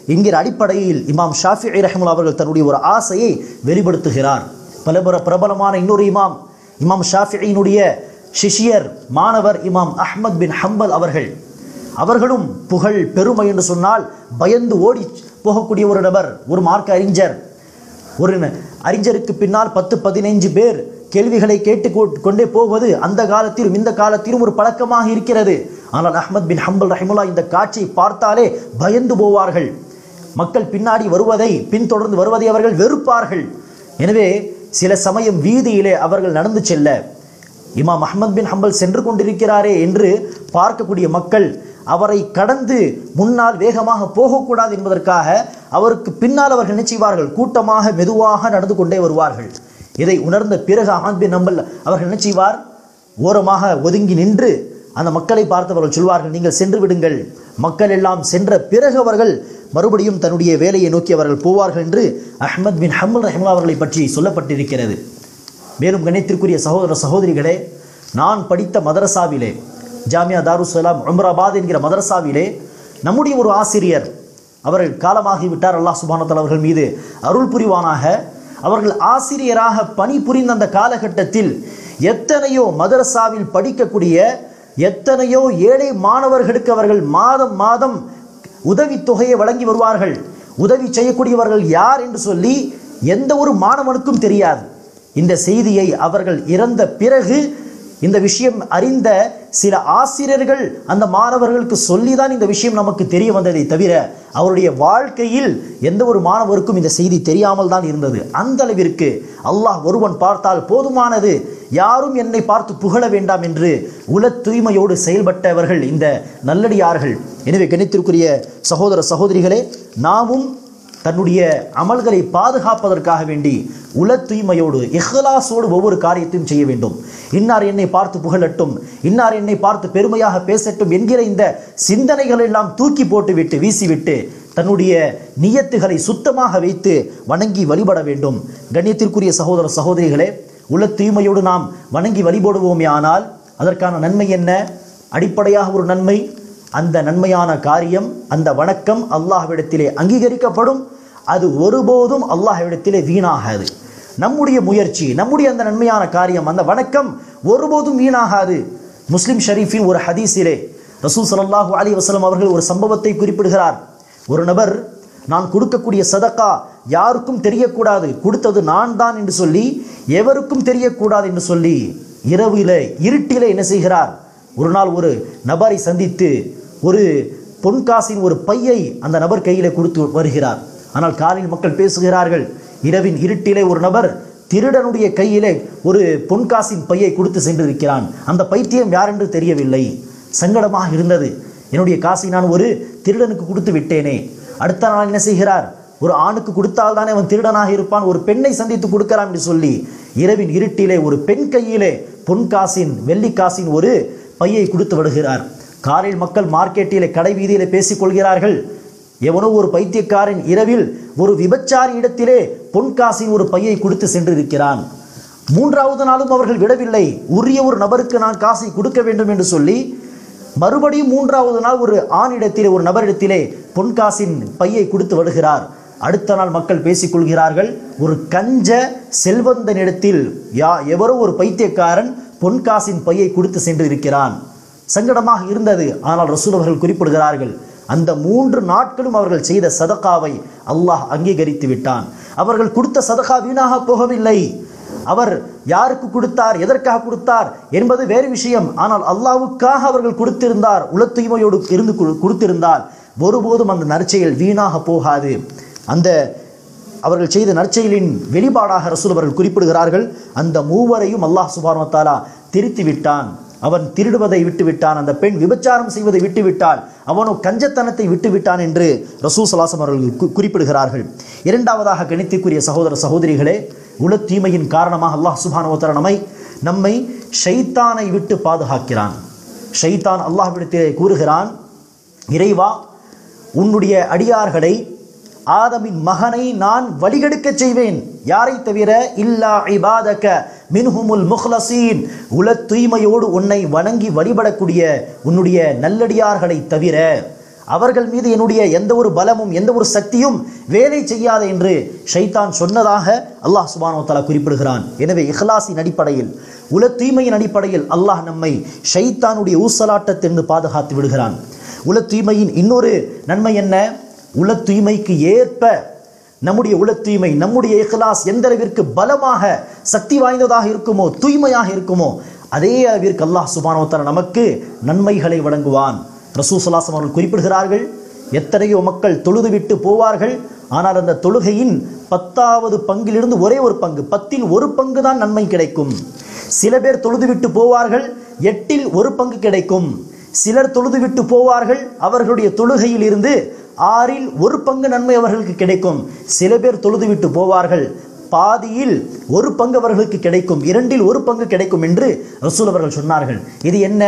என்கிற அடிப்படையில் இமாம் ஷாஃபி ரஹமுல்லா அவர்கள் தன்னுடைய ஒரு ஆசையை வெளிப்படுத்துகிறார் பல பிற பிரபலமான இன்னொரு இமாம் இமாம் ஷாஃபியினுடைய சிஷியர் மாணவர் இமாம் அஹ்மத் பின் ஹம்பல் அவர்கள் அவர்களும் புகழ் பெருமை என்று சொன்னால் பயந்து ஓடி போகக்கூடிய ஒரு நபர் ஒரு மார்க்க அறிஞர் ஒரு ந- அறிஞருக்கு பின்னால் பத்து பதினைஞ்சு பேர் கேள்விகளை கேட்டு கொ- கொண்டே போவது அந்த காலத்திலும் இந்த காலத்திலும் ஒரு பழக்கமாக இருக்கிறது ஆனால் அஹ்மத் பின் ஹம்பல் ரஹிமுல்லா இந்த காட்சியை பார்த்தாலே பயந்து போவார்கள் மக்கள் பின்னாடி வருவதை பின்தொடர்ந்து வருவதை அவர்கள் வெறுப்பார்கள் எனவே சில சமயம் வீதியிலே அவர்கள் நடந்து செல்ல இமாம் அஹ்மத் பின் ஹம்பல் சென்று கொண்டிருக்கிறாரே என்று பார்க்கக்கூடிய மக்கள் அவரை கடந்து முன்னால் வேகமாக போகக்கூடாது என்பதற்காக அவருக்கு பின்னால் அவர்கள் என்ன செய்வார்கள் கூட்டமாக மெதுவாக நடந்து கொண்டே வருவார்கள் இதை உணர்ந்த பிறகு அஹ்மத் பின் ஹம்பல் அவர்கள் என்ன செய்வார் ஓரமாக ஒதுங்கி நின்று அந்த மக்களை பார்த்தவர்கள் சொல்வார்கள் நீங்கள் சென்று விடுங்கள் மக்கள் எல்லாம் சென்ற பிறகு அவர்கள் மறுபடியும் தன்னுடைய வேலையை நோக்கி அவர்கள் போவார்கள் என்று அஹ்மத் பின் ஹம்மல் ரஹ்மல்லா அவர்களை பற்றி சொல்லப்பட்டிருக்கிறது மேலும் கணித்திற்குரிய சகோதர சகோதரிகளே நான் படித்த மதரசாவிலே ஜாமியா தாருசலாம் உம்ராபாத் என்கிற மதரசாவிலே நம்முடைய ஒரு ஆசிரியர் அவர்கள் காலமாகிவிட்டார் அல்லாஹ் சுபானத்தல் அவர்கள் மீது அருள் புரிவானாக அவர்கள் ஆசிரியராக பணிபுரிந்த அந்த காலகட்டத்தில் எத்தனையோ மதரசாவில் படிக்கக்கூடிய எத்தனையோ ஏழை மாணவர்களுக்கு அவர்கள் மாதம் மாதம் உதவித்தொகையை வழங்கி வருவார்கள் உதவி செய்யக்கூடியவர்கள் யார் என்று சொல்லி எந்த ஒரு மாணவனுக்கும் தெரியாது இந்த செய்தியை அவர்கள் இறந்த பிறகு இந்த விஷயம் அறிந்த சில ஆசிரியர்கள் அந்த மாணவர்களுக்கு சொல்லிதான் இந்த விஷயம் நமக்கு தெரிய வந்ததை தவிர அவருடைய வாழ்க்கையில் எந்த ஒரு மாணவருக்கும் இந்த செய்தி தெரியாமல் தான் இருந்தது அந்த அளவிற்கு அல்லாஹ் ஒருவன் பார்த்தால் போதுமானது யாரும் என்னை பார்த்து புகழ வேண்டாம் என்று உல தூய்மையோடு செயல்பட்டவர்கள் இந்த நல்லடியார்கள் எனவே கணித்திற்குரிய சகோதர சகோதரிகளே நாமும் தன்னுடைய அமல்களை பாதுகாப்பதற்காக வேண்டி உல தூய்மையோடு இஹ்லாஸோடு ஒவ்வொரு காரியத்தையும் செய்ய வேண்டும் இன்னார் என்னை பார்த்து புகழட்டும் இன்னார் என்னை பார்த்து பெருமையாக பேசட்டும் என்கிற இந்த சிந்தனைகள் எல்லாம் தூக்கி போட்டுவிட்டு வீசிவிட்டு தன்னுடைய நியத்துகளை சுத்தமாக வைத்து வணங்கி வழிபட வேண்டும் கண்ணியத்திற்குரிய சகோதர சகோதரிகளே உல தூய்மையோடு நாம் வணங்கி வழிபடுவோமே ஆனால் அதற்கான நன்மை என்ன அடிப்படையாக ஒரு நன்மை அந்த நன்மையான காரியம் அந்த வணக்கம் அல்லாஹ்விடத்திலே அங்கீகரிக்கப்படும் அது ஒருபோதும் அல்லாஹ்விடத்திலே வீணாகாது நம்முடைய முயற்சி நம்முடைய அந்த நன்மையான காரியம் அந்த வணக்கம் ஒருபோதும் வீணாகாது முஸ்லிம் ஷரீஃபின் ஒரு ஹதீஸிலே ரசூல் ஸல்லல்லாஹு அலைஹி வஸல்லம் அவர்கள் ஒரு சம்பவத்தை குறிப்பிடுகிறார் ஒரு நபர் நான் கொடுக்கக்கூடிய சதக்கா யாருக்கும் தெரியக்கூடாது கொடுத்தது நான் தான் என்று சொல்லி எவருக்கும் தெரியக்கூடாது என்று சொல்லி இரவிலே இருட்டிலே என்ன செய்கிறார் ஒரு நாள் ஒரு நபரை சந்தித்து ஒரு பொன்காசின் ஒரு பையை அந்த நபர் கையிலே கொடுத்து வருகிறார் ஆனால் காலையில் மக்கள் பேசுகிறார்கள் இரவின் இருட்டிலே ஒரு நபர் திருடனுடைய கையிலே ஒரு பொன்காசின் பையை கொடுத்து சென்றிருக்கிறான் அந்த பைத்தியம் யார் என்று தெரியவில்லை சங்கடமாக இருந்தது என்னுடைய காசை நான் ஒரு திருடனுக்கு கொடுத்து விட்டேனே அடுத்த நாள் என்ன செய்கிறார் ஒரு ஆணுக்கு கொடுத்தால் தானே அவன் திருடனாக இருப்பான் ஒரு பெண்ணை சந்தித்து கொடுக்கலாம் என்று சொல்லி இரவின் இருட்டிலே ஒரு பெண் கையிலே பொன்காசின் வெள்ளிக்காசின் ஒரு பையை கொடுத்து விடுகிறார் காரில் மக்கள் மார்க்கெட்டிலே கடை வீதியிலே பேசிக் கொள்கிறார்கள் எவனோ ஒரு பைத்தியக்காரன் இரவில் ஒரு விபச்சாரி இடத்திலே பொன்காசின் ஒரு பையை கொடுத்து சென்றிருக்கிறான் மூன்றாவது நாளும் அவர்கள் விடவில்லை உரிய ஒரு நபருக்கு நான் காசை கொடுக்க வேண்டும் என்று சொல்லி மறுபடியும் மூன்றாவது நாள் ஒரு ஆணிடத்திலே ஒரு நபரிடத்திலே பொன்காசின் பையை கொடுத்து வருகிறார் அடுத்த நாள் மக்கள் பேசிக்கொள்கிறார்கள் ஒரு கஞ்ச செல்வந்தனிடத்தில் யா எவரோ ஒரு பைத்தியக்காரன் பொன்காசின் பையை கொடுத்து சென்று இருக்கிறான் சங்கடமாக இருந்தது ஆனால் ரசூல் அவர்கள் குறிப்பிடுகிறார்கள் அந்த மூன்று நாட்களும் அவர்கள் செய்த சதகாவை அல்லாஹ் அங்கீகரித்து விட்டான் அவர்கள் கொடுத்த சதகா வீணாக போகவில்லை அவர் யாருக்கு கொடுத்தார் எதற்காக கொடுத்தார் என்பது வேறு விஷயம் ஆனால் அல்லாஹ்வுக்காக அவர்கள் கொடுத்திருந்தார் உள தூய்மையோடு இருந்து கொடு- கொடுத்திருந்தால் ஒருபோதும் அந்த நற்செயல் வீணாக போகாது அந்த அவர்கள் செய்த நற்செயலின் வெளிப்பாடாக ரசூல் அவர்கள் குறிப்பிடுகிறார்கள் அந்த மூவரையும் அல்லாஹ் சுபானு தாலா திருத்தி விட்டான் அவன் திருடுவதை விட்டு விட்டான் அந்த பெண் விபச்சாரம் செய்வதை விட்டு விட்டால் அவனோ கஞ்சத்தனத்தை விட்டு விட்டான் என்று ரசூல் சலாசம் அவர்கள் கு- குறிப்பிடுகிறார்கள் இரண்டாவதாக கணித்திற்குரிய சகோதர சகோதரிகளே உள தீமையின் காரணமாக அல்லாஹ் சுபானுவத்தர நம்மை நம்மை ஷைத்தானை விட்டு பாதுகாக்கிறான் ஷைத்தான் அல்லாஹ்விடத்திலே கூறுகிறான் இறைவா உன்னுடைய அடியார்களை ஆதமின் மகனை நான் வழிகெடுக்கச் செய்வேன் யாரை தவிர இல்லா இபாதக மின்ஹுமுல் முஹ்லசீன் உல தூய்மையோடு உன்னை வணங்கி வழிபடக்கூடிய உன்னுடைய நல்லடியார்களை தவிர அவர்கள் மீது என்னுடைய எந்த ஒரு பலமும் எந்த ஒரு சக்தியும் வேலை செய்யாது என்று ஷைத்தான் சொன்னதாக அல்லாஹ் சுபானோ தலா குறிப்பிடுகிறான் எனவே இஹ்லாஸின் அடிப்படையில் உல தூய்மையின் அடிப்படையில் அல்லாஹ் நம்மை ஷைத்தானுடைய ஊசலாட்டத்திலிருந்து பாதுகாத்து விடுகிறான் உல தூய்மையின் இன்னொரு நன்மை என்ன உல தூய்மைக்கு ஏற்ப நம்முடைய உல தூய்மை நம்முடைய இஹ்லாஸ் எந்த அளவிற்கு பலமாக சக்தி வாய்ந்ததாக இருக்குமோ தூய்மையாக இருக்குமோ அதே அளவிற்கு அல்லாஹ் சுபானோ தஆலா நமக்கு நன்மைகளை வழங்குவான் ரசூசலாசம் அவர்கள் குறிப்பிடுகிறார்கள் எத்தனையோ மக்கள் தொழுது விட்டு போவார்கள் ஆனால் அந்த தொழுகையின் பத்தாவது பங்கிலிருந்து ஒரே ஒரு பங்கு பத்தில் ஒரு பங்கு தான் நன்மை கிடைக்கும் சில பேர் தொழுது விட்டு போவார்கள் எட்டில் ஒரு பங்கு கிடைக்கும் சிலர் தொழுது விட்டு போவார்கள் அவர்களுடைய தொழுகையில் இருந்து ஆறில் ஒரு பங்கு நன்மை அவர்களுக்கு கிடைக்கும் சில பேர் தொழுது விட்டு போவார்கள் பாதியில் ஒரு பங்கு அவர்களுக்கு கிடைக்கும் இரண்டில் ஒரு பங்கு கிடைக்கும் என்று ரசூல் அவர்கள் சொன்னார்கள் இது என்ன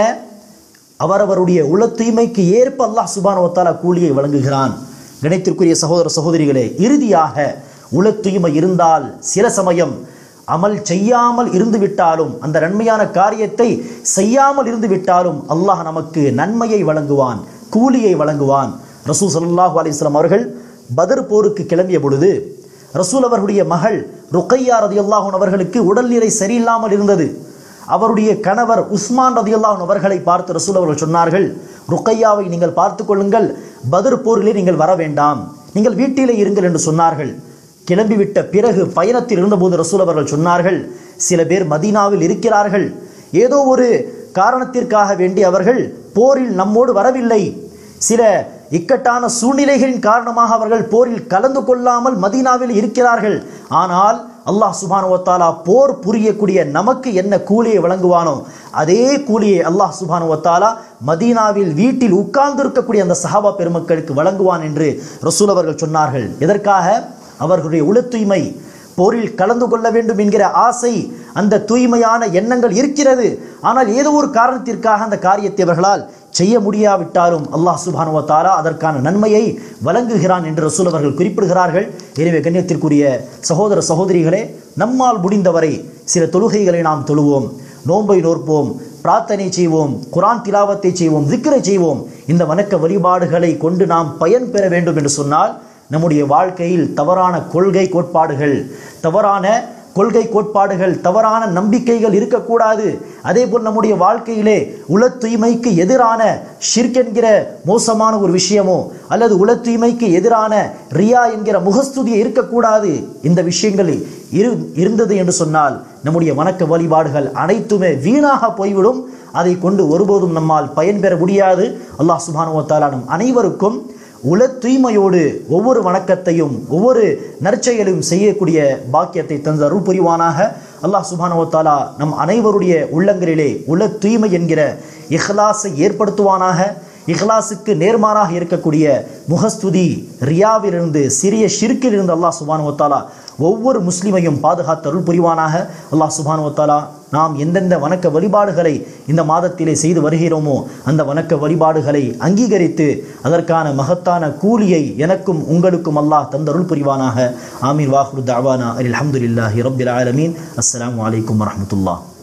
அவரவருடைய உள தூய்மைக்கு ஏற்ப அல்லாஹ் சுபானு வத்தாலா கூலியை வழங்குகிறான் கணித்திற்குரிய சகோதர சகோதரிகளே இறுதியாக உள தூய்மை இருந்தால் சில சமயம் அமல் செய்யாமல் இருந்து விட்டாலும் அந்த நன்மையான காரியத்தை செய்யாமல் இருந்து விட்டாலும் அல்லாஹ் நமக்கு நன்மையை வழங்குவான் கூலியை வழங்குவான் ரசூல் ஸல்லல்லாஹு அலைஹி வஸல்லம் அவர்கள் பதர் போருக்கு கிளம்பிய பொழுது ரசூல் அவர்களுடைய மகள் ருக்கையா ரதியல்லாஹு அவர்களுக்கு உடல்நிலை சரியில்லாமல் இருந்தது அவருடைய கணவர் உஸ்மான் ரதியல்லாஹு அவர்களை பார்த்து ரசூல் அவர்கள் சொன்னார்கள் ருக்கையாவை நீங்கள் பார்த்து கொள்ளுங்கள் பதர் போரிலே நீங்கள் வர வேண்டாம் நீங்கள் வீட்டிலே இருங்கள் என்று சொன்னார்கள் கிளம்பிவிட்ட பிறகு பயணத்தில் இருந்தபோது ரசூல் அவர்கள் சொன்னார்கள் சில பேர் மதீனாவில் இருக்கிறார்கள் ஏதோ ஒரு காரணத்திற்காக வேண்டி அவர்கள் போரில் நம்மோடு வரவில்லை சில இக்கட்டான சூழ்நிலைகளின் காரணமாக அவர்கள் போரில் கலந்து கொள்ளாமல் மதீனாவில் இருக்கிறார்கள் ஆனால் அல்லாஹ் சுபானு வத்தாலா போர் புரியக்கூடிய நமக்கு என்ன கூலியை வழங்குவானோ அதே கூலியை அல்லாஹ் சுபானு வத்தாலா மதீனாவில் வீட்டில் உட்கார்ந்து இருக்கக்கூடிய அந்த சஹாபா பெருமக்களுக்கு வழங்குவான் என்று ரசூல் அவர்கள் சொன்னார்கள் எதற்காக அவர்களுடைய உள தூய்மை போரில் கலந்து கொள்ள வேண்டும் என்கிற ஆசை அந்த தூய்மையான எண்ணங்கள் இருக்கிறது ஆனால் ஏதோ ஒரு காரணத்திற்காக அந்த காரியத்தை அவர்களால் செய்ய முடியாவிட்டாலும் அல்லாஹ் சுபானுவ தாலா அதற்கான நன்மையை வழங்குகிறான் என்று ரசூல் அவர்கள் குறிப்பிடுகிறார்கள் எனவே கண்ணியத்திற்குரிய சகோதர சகோதரிகளே நம்மால் முடிந்தவரை சில தொழுகைகளை நாம் தொழுவோம் நோன்பை நோற்போம் பிரார்த்தனை செய்வோம் குரான் திலாவத்தை செய்வோம் திக்கரை செய்வோம் இந்த வணக்க வழிபாடுகளை கொண்டு நாம் பயன் பெற வேண்டும் என்று சொன்னால் நம்முடைய வாழ்க்கையில் தவறான கொள்கை கோட்பாடுகள் தவறான கொள்கை கோட்பாடுகள் தவறான நம்பிக்கைகள் இருக்கக்கூடாது அதே போல் நம்முடைய வாழ்க்கையிலே உள தூய்மைக்கு எதிரான ஷிர்க் என்கிற மோசமான ஒரு விஷயமோ அல்லது உள தூய்மைக்கு எதிரான ரியா என்கிற முகஸ்துதியை இருக்கக்கூடாது இந்த விஷயங்கள் இரு இருந்தது என்று சொன்னால் நம்முடைய வணக்க வழிபாடுகள் அனைத்துமே வீணாக போய்விடும் அதை கொண்டு ஒருபோதும் நம்மால் பயன்பெற முடியாது அல்லாஹ் சுபானுவத்தாலா நம் அனைவருக்கும் உள தூய்மையோடு ஒவ்வொரு வணக்கத்தையும் ஒவ்வொரு நற்செயலையும் செய்யக்கூடிய பாக்கியத்தை தந்த அருள் புரிவானாக அல்லாஹ் சுபானுவத்தாலா நம் அனைவருடைய உள்ளங்களிலே உள தூய்மை என்கிற இஹ்லாஸை ஏற்படுத்துவானாக இஹ்லாஸுக்கு நேர்மாறாக இருக்கக்கூடிய முகஸ்துதி ரியாவிலிருந்து சிறிய ஷிர்க்கிலிருந்து அல்லாஹ் சுபானுவத்தாலா ஒவ்வொரு முஸ்லிமையும் பாதுகாத்து அருள் புரிவானாக அல்லாஹ் சுபானுவத்தாலா நாம் எந்தெந்த வணக்க வழிபாடுகளை இந்த மாதத்திலே செய்து வருகிறோமோ அந்த வணக்க வழிபாடுகளை அங்கீகரித்து அதற்கான மகத்தான கூலியை எனக்கும் உங்களுக்கும் அல்லாஹ் தந்தருள் புரிவானாக ஆமீர் வாஹுரு தாவானா அலி அஹமதுல்லாஹி ரபில் ஆலமீன் அஸ்ஸலாமு அலைக்கும் வரஹ்மத்துல்லாஹ்